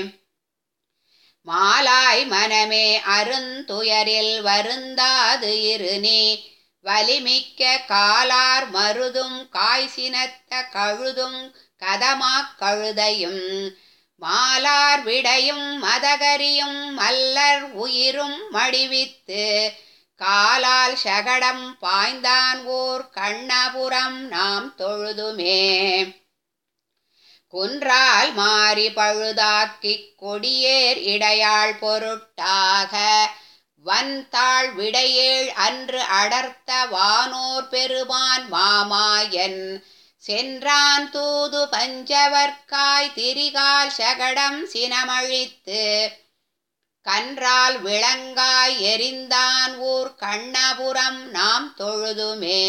மாலாய் மனமே அருந்துயரில் வருந்தாது இரு நீ வலிமிக்க காலார் மருதும் காய்சினத்த கழுதும் கதமாக் கழுதையும் மாலார் விடையும் மதகரியும் மல்லர் உயிரும் மடிவித்து காலால் சகடம் பாய்ந்தான் ஓர் கண்ணபுரம் நாம் தொழுதுமே குன்றால் மாறி பழுதாக்கிக் கொடியேர் இடையாள் பொருட்டாக வந்தாள் விடையேழ் அன்று அடர்த்த வானோர் பெருமான் மாமாயன் சென்றான் தூது பஞ்சவர்க்காய் திரிகால் சகடம் சினமழித்து கன்றால் விளங்காய் எரிந்தான் ஊர் கண்ணபுரம் நாம் தொழுதுமே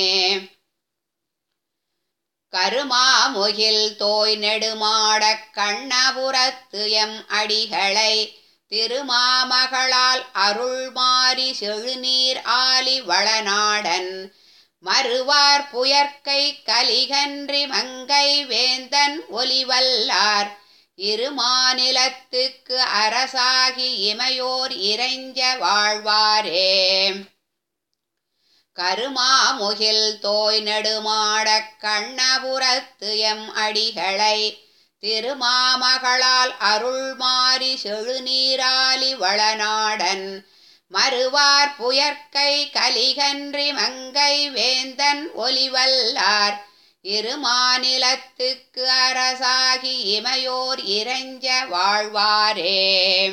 கருமாமுகில் தோய் நெடுமாடக் கண்ணபுரத்து எம் அடிகளை திருமாமகளால் அருள் மாறி செழுநீர் ஆலி வளநாடன் மறுவார் புயற்கை கலிகன்றி மங்கை வேந்தன் ஒலிவல்லார் இருமாநிலத்துக்கு அரசாகி இமையோர் இறைஞ்ச வாழ்வாரே கருமாமுகில் தோய் நெடுமாடக் கண்ணபுரத்து எம் அடிகளை திருமாமகளால் அருள் மாறி செழுநீராலி வளநாடன் மறுவார் புயற்கை கலிகன்றி மங்கை வேந்தன் ஒலிவல்லார் இருமாநிலத்துக்கு அரசாகி இமையோர் இறைஞ்ச வாழ்வாரே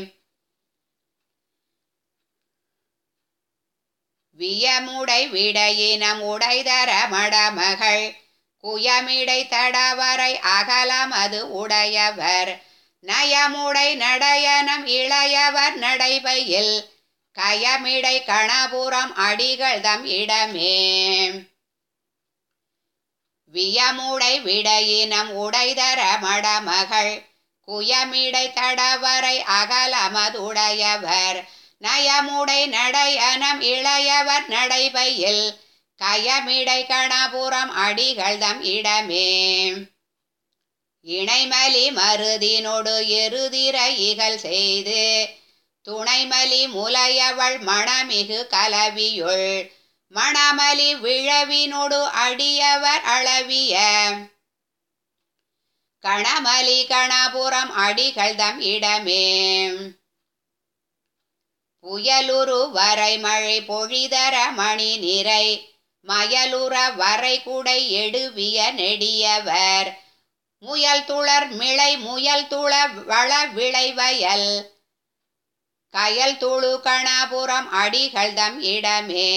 வியமுடை விடையினம் உடைதர மடமகள் குயமிடை தடவரை அகலமது உடையவர் நயமுடை நடையனம் இளையவர் நடைபையில் கயமிடை கணபுரம் அடிகள் தம் இடமே வியமுடை விடையினம் உடைதர மடமகள் குயமிடை தடவரை அகலமதுடையவர் நயமுடை நடையனம் இளையவர் நடைபையில் கயமிடை கணபுரம் அடிகள் தம் இடமே இணைமலி மருதினொடு எருதிர இகல் செய்து துணைமலி முலையவள் மணமிகு கலவியுள் மணமலி விழவினொடு அடியவர் அளவிய கணமலி கணபுரம் அடிகள்தம் இடமே புயலுரு வரை மழை பொழிதர மணி நிறை மயலுற வரை குடை எடுவிய நெடியவர் முயல் துளர் மிளை முயல் துள வள விளைவயல் கயல் துளு கணபுரம் அடிகள்தம் இடமே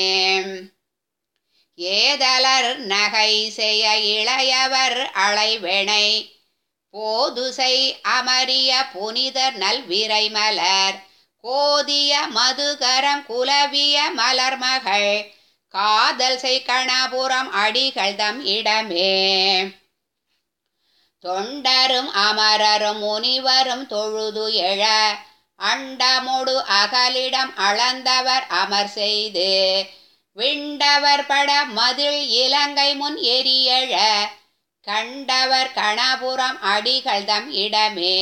ஏதலர் நகை செய்ய இளையவர் அலைவெணை போதுசை அமரிய புனிதர் நல்விரை மலர் கோதிய மதுகரம் குலவிய மலர்மகள் காதல் செய் கணபுரம் அடிகள்தம் இடமே தொண்டரும் அமரரும் முனிவரும் தொழுது எழ அண்டமொடு அகலிடம் அளந்தவர் அமர் செய்து விண்டவர் பட மதில் இலங்கை முன் எரியழ கண்டவர் கணபுரம் அடிகள்தம் இடமே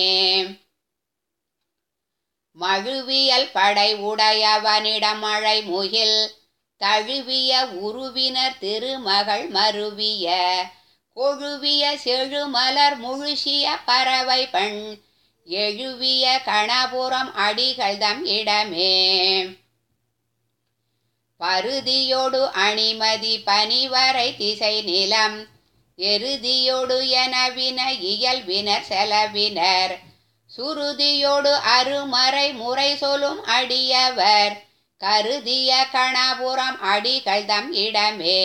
மழுவியல் படை உடையவனிடம் மழை முகில் தழுவிய உருவினர் திருமகள் மருவிய கொழுவிய செழுமலர் முழுசிய பறவை பெண் எழுவிய கணபுரம் அடிகள்தம் இடமே பருதியோடு அணிமதி பனிவரை திசை நிலம் எருதியோடு எனவின இயல்பினர் செலவினர் சுருதியோடு அருமறை முறை சொல்லும் அடியவர் கருதிய கணபுரம் அடிகள்தம் இடமே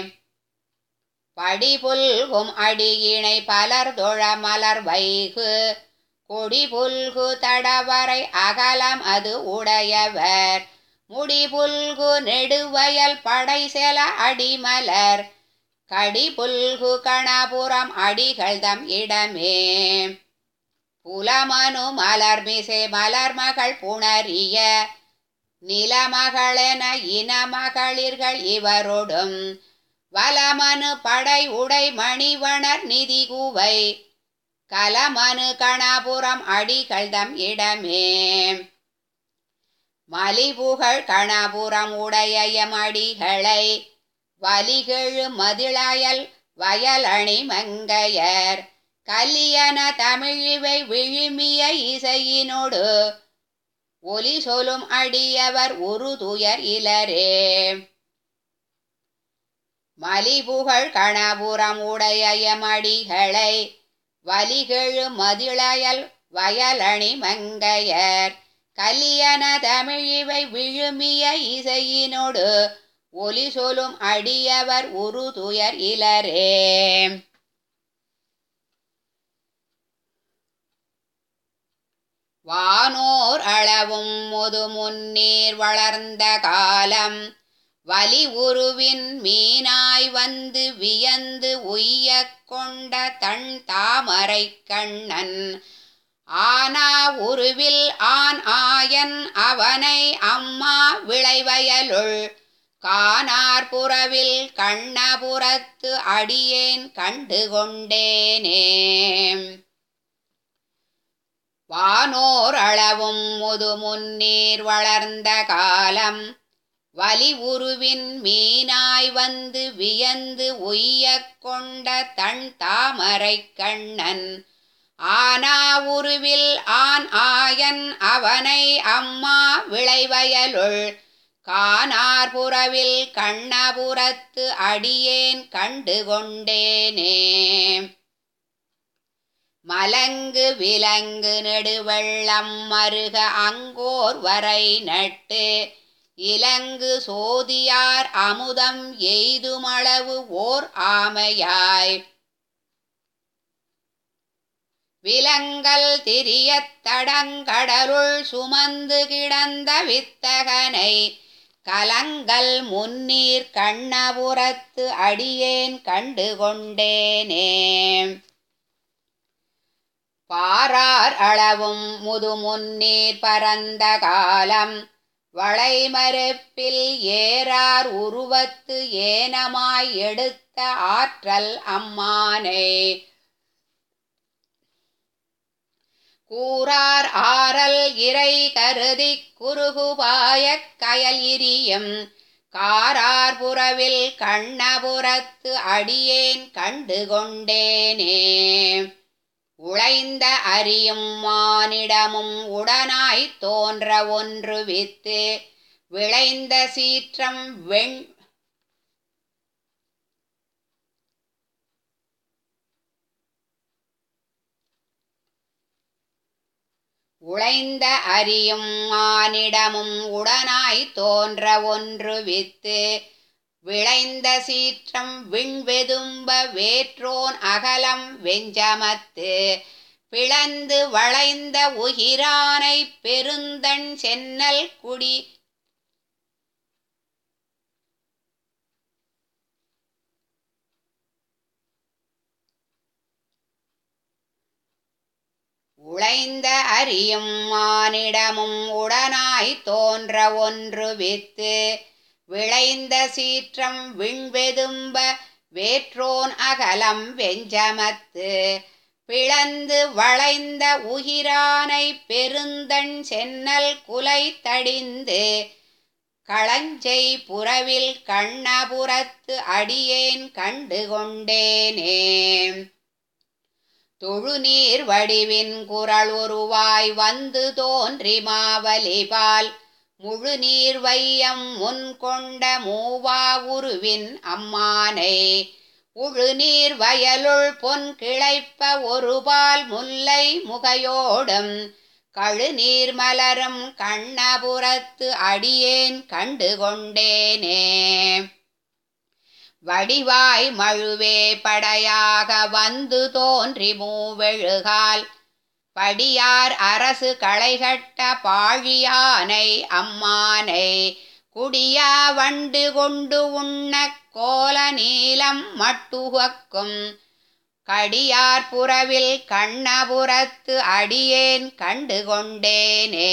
படிபுல்கும் அடியினை பலர் தொழ மலர் வைகு கொடி புல்கு தடவரை அகலம் அது உடையவர் முடிபுல்கு நெடுவயல் படை செல அடிமலர் கடி புல்கு கணபுரம் அடிகள்தம் இடமே புலமனு மலர்மிசை மலர்மகள் புணரிய நிலமகளென இனமகளிர்கள் இவரோடும் வலமனு படை உடை மணிவணர் நிதி கூவை கலமனு கணபுரம் அடிகள்தம் இடமே மலிபுகழ் கணபுரம் உடையம் அடிகளை வலிகெழு மதிளயல் வயலணி மங்கையர் கலியன தமிழிவை விழுமிய இசையினோடு ஒலி சொலும் அடியவர் ஒரு துயர் இலரே மலிபுகழ் கணபுரம் உடையமடிகளை வலிகெழு மதிளயல் வயலணி மங்கையர் கலியன தமிழிவை விழுமிய இசையினோடு ஒலி சொலும் அடியவர் ஒரு துயர் இலரே வானோர் அளவும் முது முன்னீர் வளர்ந்த காலம் வலி உருவின் மீனாய் வந்து வியந்து உய்யக் கொண்ட தன் தாமரை கண்ணன் ஆனா உருவில் ஆண் ஆயன் அவனை அம்மா விளைவயலுள் கானார் புறவில் கண்ணபுரத்து அடியேன் கண்டு கொண்டேனே வானோர் அளவும் முது முன்னீர் வளர்ந்த காலம் வலி உருவின் மீனாய் வந்து வியந்து உய்யக் கொண்ட தன் தாமரை கண்ணன் ஆனா உருவில் ஆண் ஆயன் அவனை அம்மா விளைவயலுள் கானார் புறவில் கண்ணபுரத்து அடியேன் கண்டு கொண்டேனே மலங்கு விலங்கு நெடுவெள்ளம் மருக அங்கோர் வரை நட்டு இலங்கு சோதியார் அமுதம் எய்துமளவு ஓர் ஆமையாய் விலங்கல் திரியத் தடங்கடலுள் சுமந்து கிடந்த வித்தகனை கலங்கல் முன்னீர் கண்ணபுரத்து அடியேன் கண்டு கொண்டேனே பாரார் அளவும் முது முன்னீர் பரந்த காலம் வளைமறுப்பில் ஏறார் உருவத்து ஏனமாய் எடுத்த ஆற்றல் அம்மானை கூறார் ஆரல் இறை கருதிக் குறுகுபாயக் கயல் இரியும் காரார் புறவில் கண்ணபுரத்து அடியேன் கண்டு கொண்டேனே உழைந்த அறியும் மானிடமும் உடனாய் தோன்ற ஒன்று வித்து விளைந்த சீற்றம் வெண் உழைந்த அறியும் மானிடமும் உடனாய் தோன்ற ஒன்று வித்து விளைந்த சீற்றம் விண்வெதும்ப வேற்றோன் அகலம் வெஞ்சமத்து பிளந்து வளைந்த உகிரானை பெருந்தன் சென்னல் குடி உழைந்த அறியும் மானிடமும் உடனாய் தோன்ற ஒன்று வித்து விளைந்த சீற்றம் விண்வெதும்ப வேற்றோன் அகலம் வெஞ்சமத்து பிளந்து வளைந்த உகிரானை பெருந்தன் சென்னல் குலை தடிந்து களஞ்சை புறவில் கண்ணபுரத்து அடியேன் கண்டு கொண்டேனே தொழுநீர் வடிவின் குரல் உருவாய் வந்து தோன்றி மாவலிபால் முழுநீர் வையம் முன் கொண்ட மூவா உருவின் அம்மானை உழுநீர் வயலுள் பொன் கிளைப்ப ஒருபால் முல்லை முகையோடும் கழுநீர் மலரும் கண்ணபுரத்து அடியேன் கண்டு கொண்டேனே வடிவாய் மழுவே படையாக வந்து தோன்றி மூவெழுகால் படியார் அரசு களைகட்ட பாழியானை அம்மானை குடியா வண்டு கொண்டு உண்ண கோல நீலம் மட்டுகக்கும் கடியார் புறவில் கண்ணபுரத்து அடியேன் கண்டு கொண்டேனே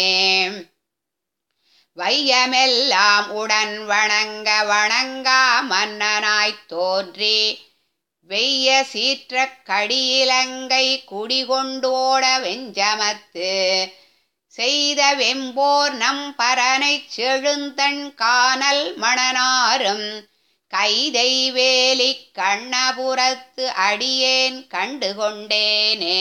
வையமெல்லாம் உடன் வணங்க வணங்கா மன்னனாய்த் தோன்றி வெய்ய சீற்ற கடியிலங்கை குடிகொண்டோட வெஞ்சமத்து செய்த வெம்போர் நம் பரனைச் செழுந்தன் காணல் மணனாரும் கைதை வேலி கண்ணபுரத்து அடியேன் கண்டு கொண்டேனே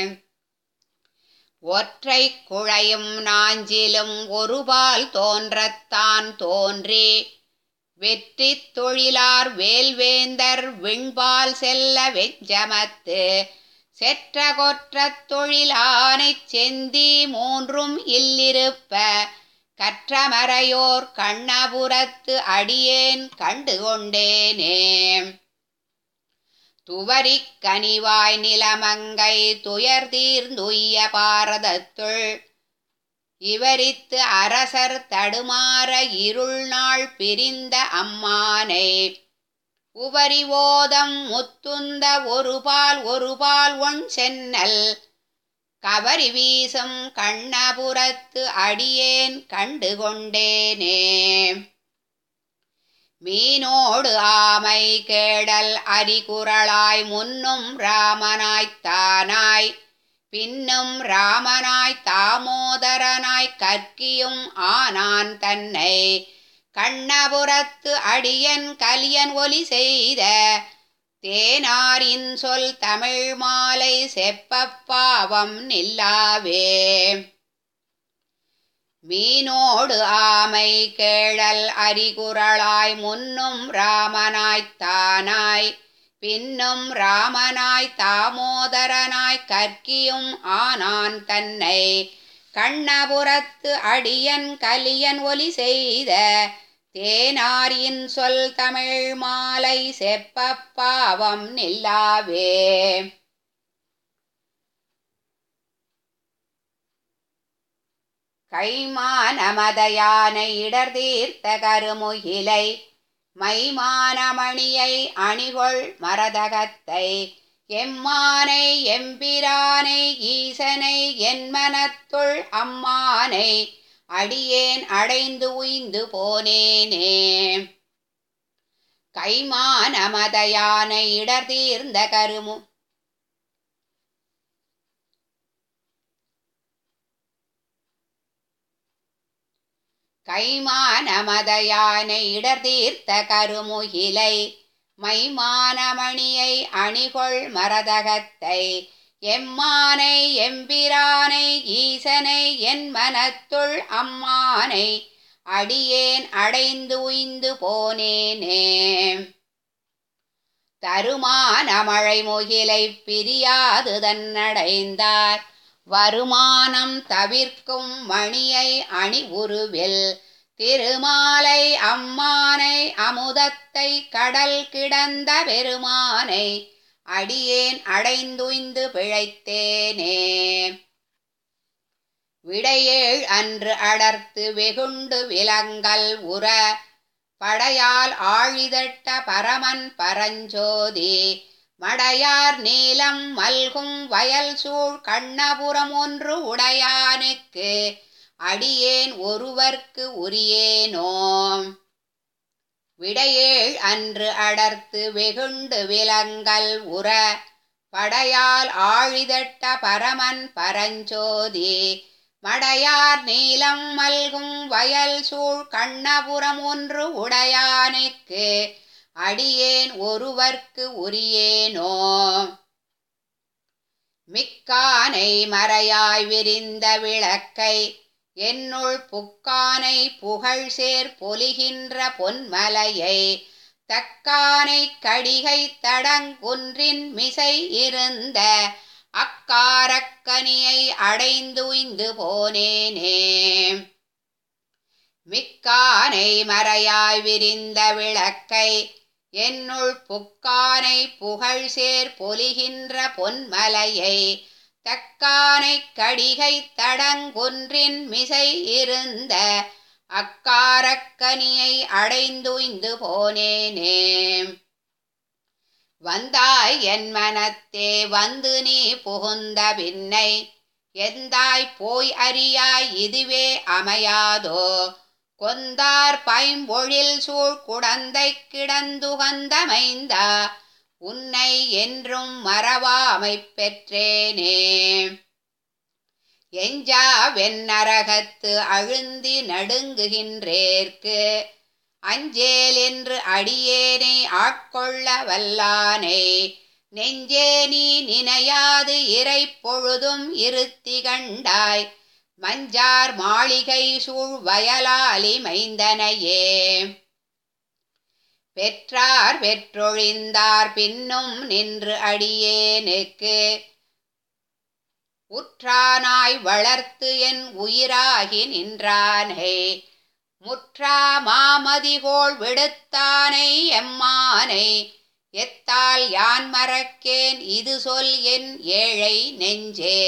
ஒற்றை குழையும் நாஞ்சிலும் ஒருபால் தோன்றத்தான் தோன்றி வெற்றி தொழிலார் வேல்வேந்தர் விண்பால் செல்ல வெஞ்சமத்து செற்ற கொற்றத் தொழிலானைச் செந்தி மூன்றும் இல்லிருப்ப கற்றமறையோர் கண்ணபுரத்து அடியேன் கண்டு கொண்டேனே துவரிக் கனிவாய் நிலமங்கை துயர் தீர்ந்துய்ய பாரதத்துள் இவரித்து அரசர் தடுமாற இருள் நாள் பிரிந்த அம்மானை உவரிவோதம் முத்துந்த ஒருபால் ஒருபால் ஒன் சென்னல் கவரி வீசும் கண்ணபுரத்து அடியேன் கண்டு கொண்டேனே மீனோடு ஆமை கேடல் அரிகுரளாய் முன்னும் ராமனாய்த் தானாய் பின்னும் ராமனாய் தாமோதரனாய் கற்கியும் ஆனான் தன்னை கண்ணபுரத்து அடியன் கலியன் ஒலி செய்த தேனாரின் சொல் தமிழ் மாலை செப்பப் பாவம் நில்லாவே மீனோடு ஆமை கேழல் அரிகுரளாய் முன்னும் ராமனாய்த் தானாய் பின்னும் ராமனாய் தாமோதரனாய் கற்கியும் ஆனான் தன்னை கண்ணபுரத்து அடியன் கலியன் ஒலி செய்த தேனாரின் சொல் தமிழ் மாலை செப்பப் பாவம் நில்லாவே கைமானமதையான இடர் தீர்த்த கருமுகிலை மைமானமணியை அணிகொள் மரதகத்தை எம்மானை எம்பிரானை ஈசனை என் மனத்துள் அம்மானை அடியேன் அடைந்து உய்ந்து போனேனே கைமானமதையான இடர் தீர்ந்த கருமு கைமான மதயானை இடர் தீர்த்த கருமுகிலை மைமானமணியை அணிகொள் மரதகத்தை எம்மானை எம்பிரானை ஈசனை என் மனத்துள் அம்மானை அடியேன் அடைந்து உய்ந்து போனேனே தருமான மழை முகிலை பிரியாது தன்னடைந்தார் வருமானம் தவிர்க்கும் மணியை அணி உருவில் திருமாலை அம்மானை அமுதத்தை கடல் கிடந்த பெருமானை அடியேன் அடைந்துய்ந்து பிழைத்தேனே விடையேழ் அன்று அடர்த்து வெகுண்டு விலங்கல் உற படையால் ஆழிதட்ட பரமன் பரஞ்சோதி மடையார் நீலம் மல்கும் வயல் சூழ் கண்ணபுரம் ஒன்று உடையானுக்கு அடியேன் ஒருவர்க்கு உரியேனோ விடையேழ் அன்று அடர்த்து வெகுண்டு விலங்கல் உற படையால் ஆழிதட்ட பரமன் பரஞ்சோதி மடையார் நீலம் மல்கும் வயல் சூழ் கண்ணபுரம் ஒன்று உடையானுக்கு அடியேன் ஒருவர்க்கு உரியேனோ மிக்கானை மறையாய் விரிந்த விளக்கை என்னுள் புக்கானை புகழ் சேர் பொலிகின்ற பொன்மலையை தக்கானை கடிகை தடங்குன்றின் மிசை இருந்த அக்காரக்கனியை அடைந்துய்ந்து போனேனே மிக்கானை மறையாய் விரிந்த விளக்கை என்னுள் புக்கானை புகழ் சேர் பொலிகின்ற பொன்மலையை தக்கானை கடிகை தடங்குன்றின் மிசை இருந்த அக்காரக்கனியை அடைந்துய்ந்து போனேனே வந்தாய் என் மனத்தே வந்து நீ புகுந்த பின்னை எந்தாய் போய் அறியாய் இதுவே அமையாதோ கொந்தார் பைம்பொழில் சூழ் குடந்தை கிடந்துகந்தமைந்தா உன்னை என்றும் மறவாமைப் பெற்றேனே எஞ்சா வெண்ணரகத்து அழுந்தி நடுங்குகின்றேற்கு அஞ்சேல் என்று அடியேனை ஆட்கொள்ள வல்லானை நெஞ்சே நீ நினையாது இறை பொழுதும் இருத்தி கண்டாய் மஞ்சார் மாளிகை சூழ் வயலாலி மைந்தனையே பெற்றார் பெற்றொழிந்தார் பின்னும் நின்று அடியேனுக்கு உற்றானாய் வளர்த்து என் உயிராகி நின்றானை முற்றா மாமதிகோள் விடுத்தானை எம்மானை எத்தால் யான் மறக்கேன் இது சொல் என் ஏழை நெஞ்சே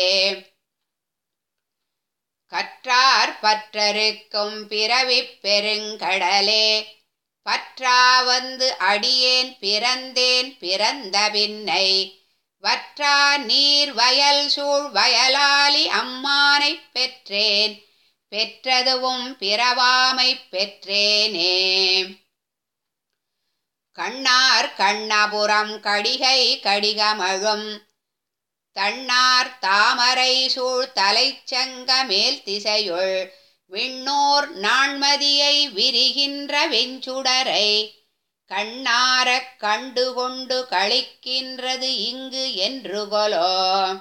கற்றார் பற்றருக்கும் பிறவிப் பெருங்கடலே பற்றா வந்து அடியேன் பிறந்தேன் பிறந்த பின்னை வற்றா நீர் வயல் சூழ் வயலாலி அம்மானைப் பெற்றேன் பெற்றதுவும் பிறவாமைப் பெற்றேனே கண்ணார் கண்ணபுரம் கடிகை கடிகமழும் தன்னார் தாமரை சூழ் தலைச்சங்க மேல் திசையுள் விண்ணோர் நாண்மதியை விரிகின்ற வெஞ்சுடரை கண்ணாரக் கண்டுகொண்டு களிக்கின்றது இங்கு என்று கொலோ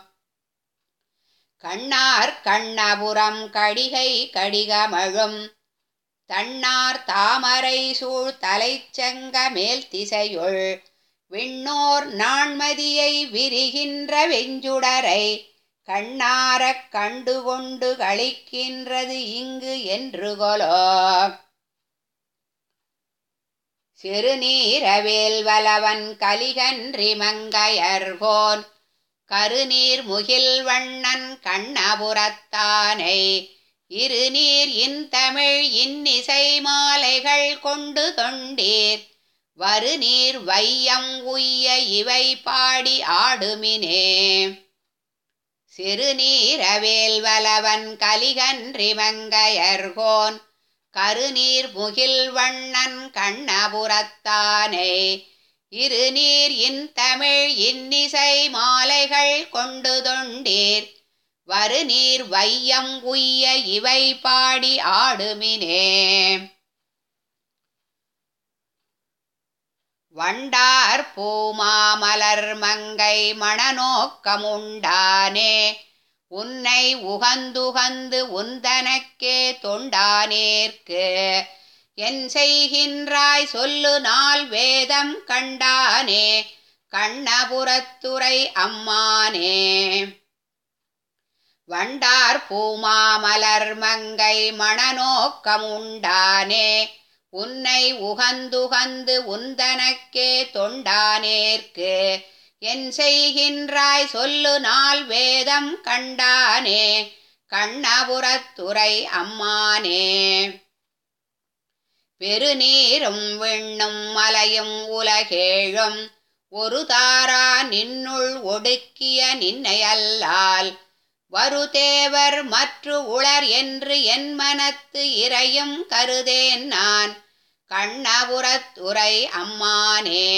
கண்ணார் கண்ணபுரம் கடிகை கடிகமழும் தன்னார் தாமரை சூழ் தலைச்சங்க மேல் திசையுள் விண்ணோர் நாண்மதியை விரிகின்ற வெஞ்சுடரை கண்ணாரக் கண்டுகொண்டு களிக்கின்றது இங்கு என்று கொலோ சிறுநீரவேல் வலவன் கலிகன்றி மங்கையர்கோன் கருநீர் முகில் வண்ணன் கண்ணபுரத்தானை இருநீர் இன்தமிழ் இன்னிசை மாலைகள் கொண்டு தொண்டீர் வருநீர் வையம் உய்ய இவை பாடி ஆடுமினே சிறுநீரவேல் வலவன் கலிகன்றி மங்கையர்கோன் கருநீர் முகில் வண்ணன் கண்ணபுரத்தானை இருநீர் இன்தமிழ் இன்னிசை மாலைகள் கொண்டு தொண்டீர் வருநீர் வையம் உய்ய இவை பாடி ஆடுமினே வண்டார் பூமாமலர் மங்கை மணநோக்கமுண்டானே உன்னை உகந்துகந்து உந்தனக்கே தொண்டானேற்கு என் செய்கின்றாய் சொல்லு நாள் வேதம் கண்டானே கண்ணபுரத்துறை அம்மானே வண்டார் பூமாமலர் மங்கை மணநோக்கமுண்டானே உன்னை உகந்துகந்து உந்தனக்கே தொண்டானேற்கு என் செய்கின்றாய் சொல்லு நாள் வேதம் கண்டானே கண்ணபுரத்துறை அம்மானே பெருநீரும் விண்ணும் மலையும் உலகேழும் ஒரு தாரா நின்னுள் ஒடுக்கிய நின்னையல்லால் வருதேவர் மற்று உளர் என்று என் மனத்து இறையும் கருதேன் நான் கண்ணபுரத்துறை அம்மானே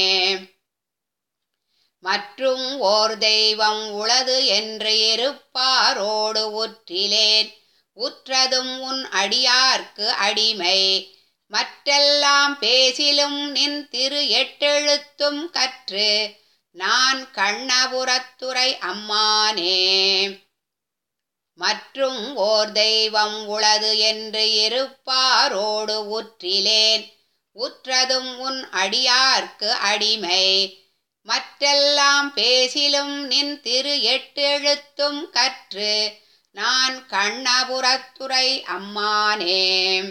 மற்றும் ஓர் தெய்வம் உளது என்று இருப்பாரோடு உற்றிலேன் உற்றதும் உன் அடியார்க்கு அடிமை மற்றெல்லாம் பேசிலும் நின் திரு எட்டெழுத்தும் கற்று நான் கண்ணபுரத்துறை அம்மானே மற்றும் ஓர் தெய்வம் உளது என்று இருப்பாரோடு உற்றிலேன் உற்றதும் உன் அடியார்க்கு அடிமை மற்றெல்லாம் பேசிலும் நின் திரு எட்டெழுத்தும் கற்று நான் கண்ணபுரத்துறை அம்மானே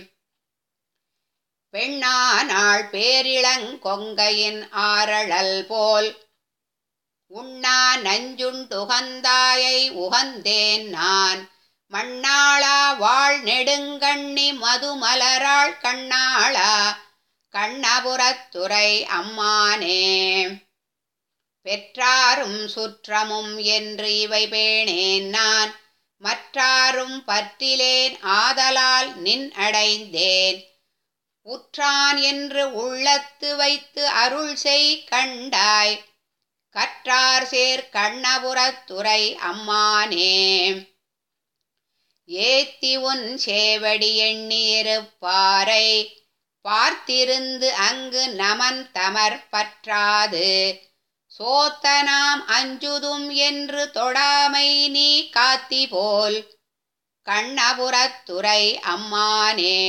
பெண்ணானாள் பேரிளங்கொங்கையின் ஆரழல் போல் உண்ணா நஞ்சுண்டுகந்தாயை உகந்தேன் நான் மண்ணாளா வாழ் நெடுங்கண்ணி மதுமலராள் கண்ணாளா கண்ணபுரத்துறை அம்மானே பெற்றாரும் சுற்றமும் என்று இவை பேணேன் நான் மற்றாரும் பற்றிலேன் ஆதலால் நின் அடைந்தேன் உற்றான் என்று உள்ளத்து வைத்து அருள் செய் கண்டாய் கற்றார் சேர் கண்ணபுரத்துறை அம்மானே ஏத்தி உன் சேவடி எண்ணியிருப்பாரை பார்த்திருந்து அங்கு நமன் தமர் பற்றாது சோத்தனாம் அஞ்சுதும் என்று தொடாமை நீ காத்தி போல் கண்ணபுரத்துறை அம்மானே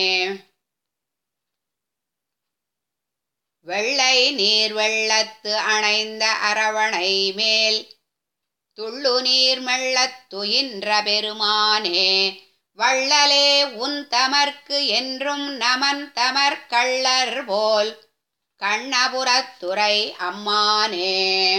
வெள்ளை நீர் வெள்ளத்து அணைந்த அரவணை மேல் துள்ளு நீர் மெள்ளத் துயின்ற பெருமானே வள்ளலே உன் தமர்க்கு என்றும் நமன் தமர் கள்ளர் போல் கண்ணபுரத்துறை அம்மானே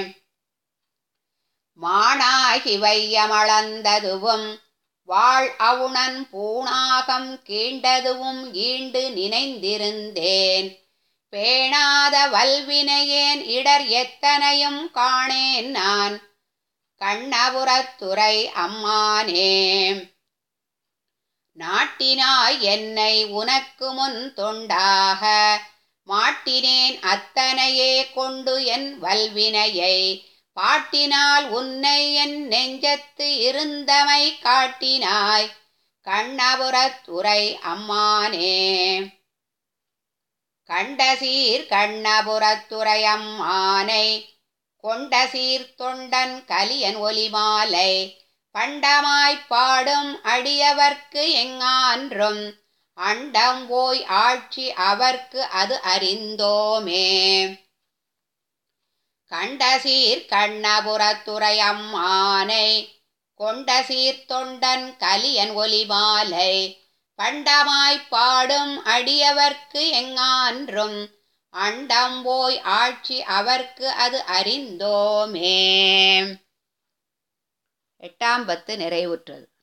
மானாகி வையமளந்ததுவும் வாழ் அவுணன் பூணாகம் கீண்டதுவும் ஈண்டு நினைந்திருந்தேன் பேணாத வல்வினையேன் இடர் எத்தனையும் காணேன் நான் கண்ணபுரத்துறை அம்மானே நாட்டினாய் என்னை உனக்கு முன் தொண்டாக மாட்டினேன் அத்தனையே கொண்டு என் வல்வினையை பாட்டினால் உன்னை என் நெஞ்சத்து இருந்தமை காட்டினாய் கண்ணபுரத்துறை அம்மானே கண்டசீர் கண்ணபுரத்துறை அம்மானை கொண்ட சீர் தொண்டன் கலியன் ஒலிமாலை பண்டமாய்ப் பாடும் அடியவர்க்கு எங்கான்றும் அண்டம் போய் ஆட்சி அவர்க்கு அது அறிந்தோமே கண்டசீர் கண்ணபுரத்துறை அம்மானை கொண்ட சீர் தொண்டன் கலியன் ஒலிமாலை பண்டமாய்ப் பாடும் அடியவர்க்கு எங்கான்றும் அண்டம் போய் ஆட்சி அவர்க்கு அது அறிந்தோமே எட்டாம் பத்து நிறைவுற்றது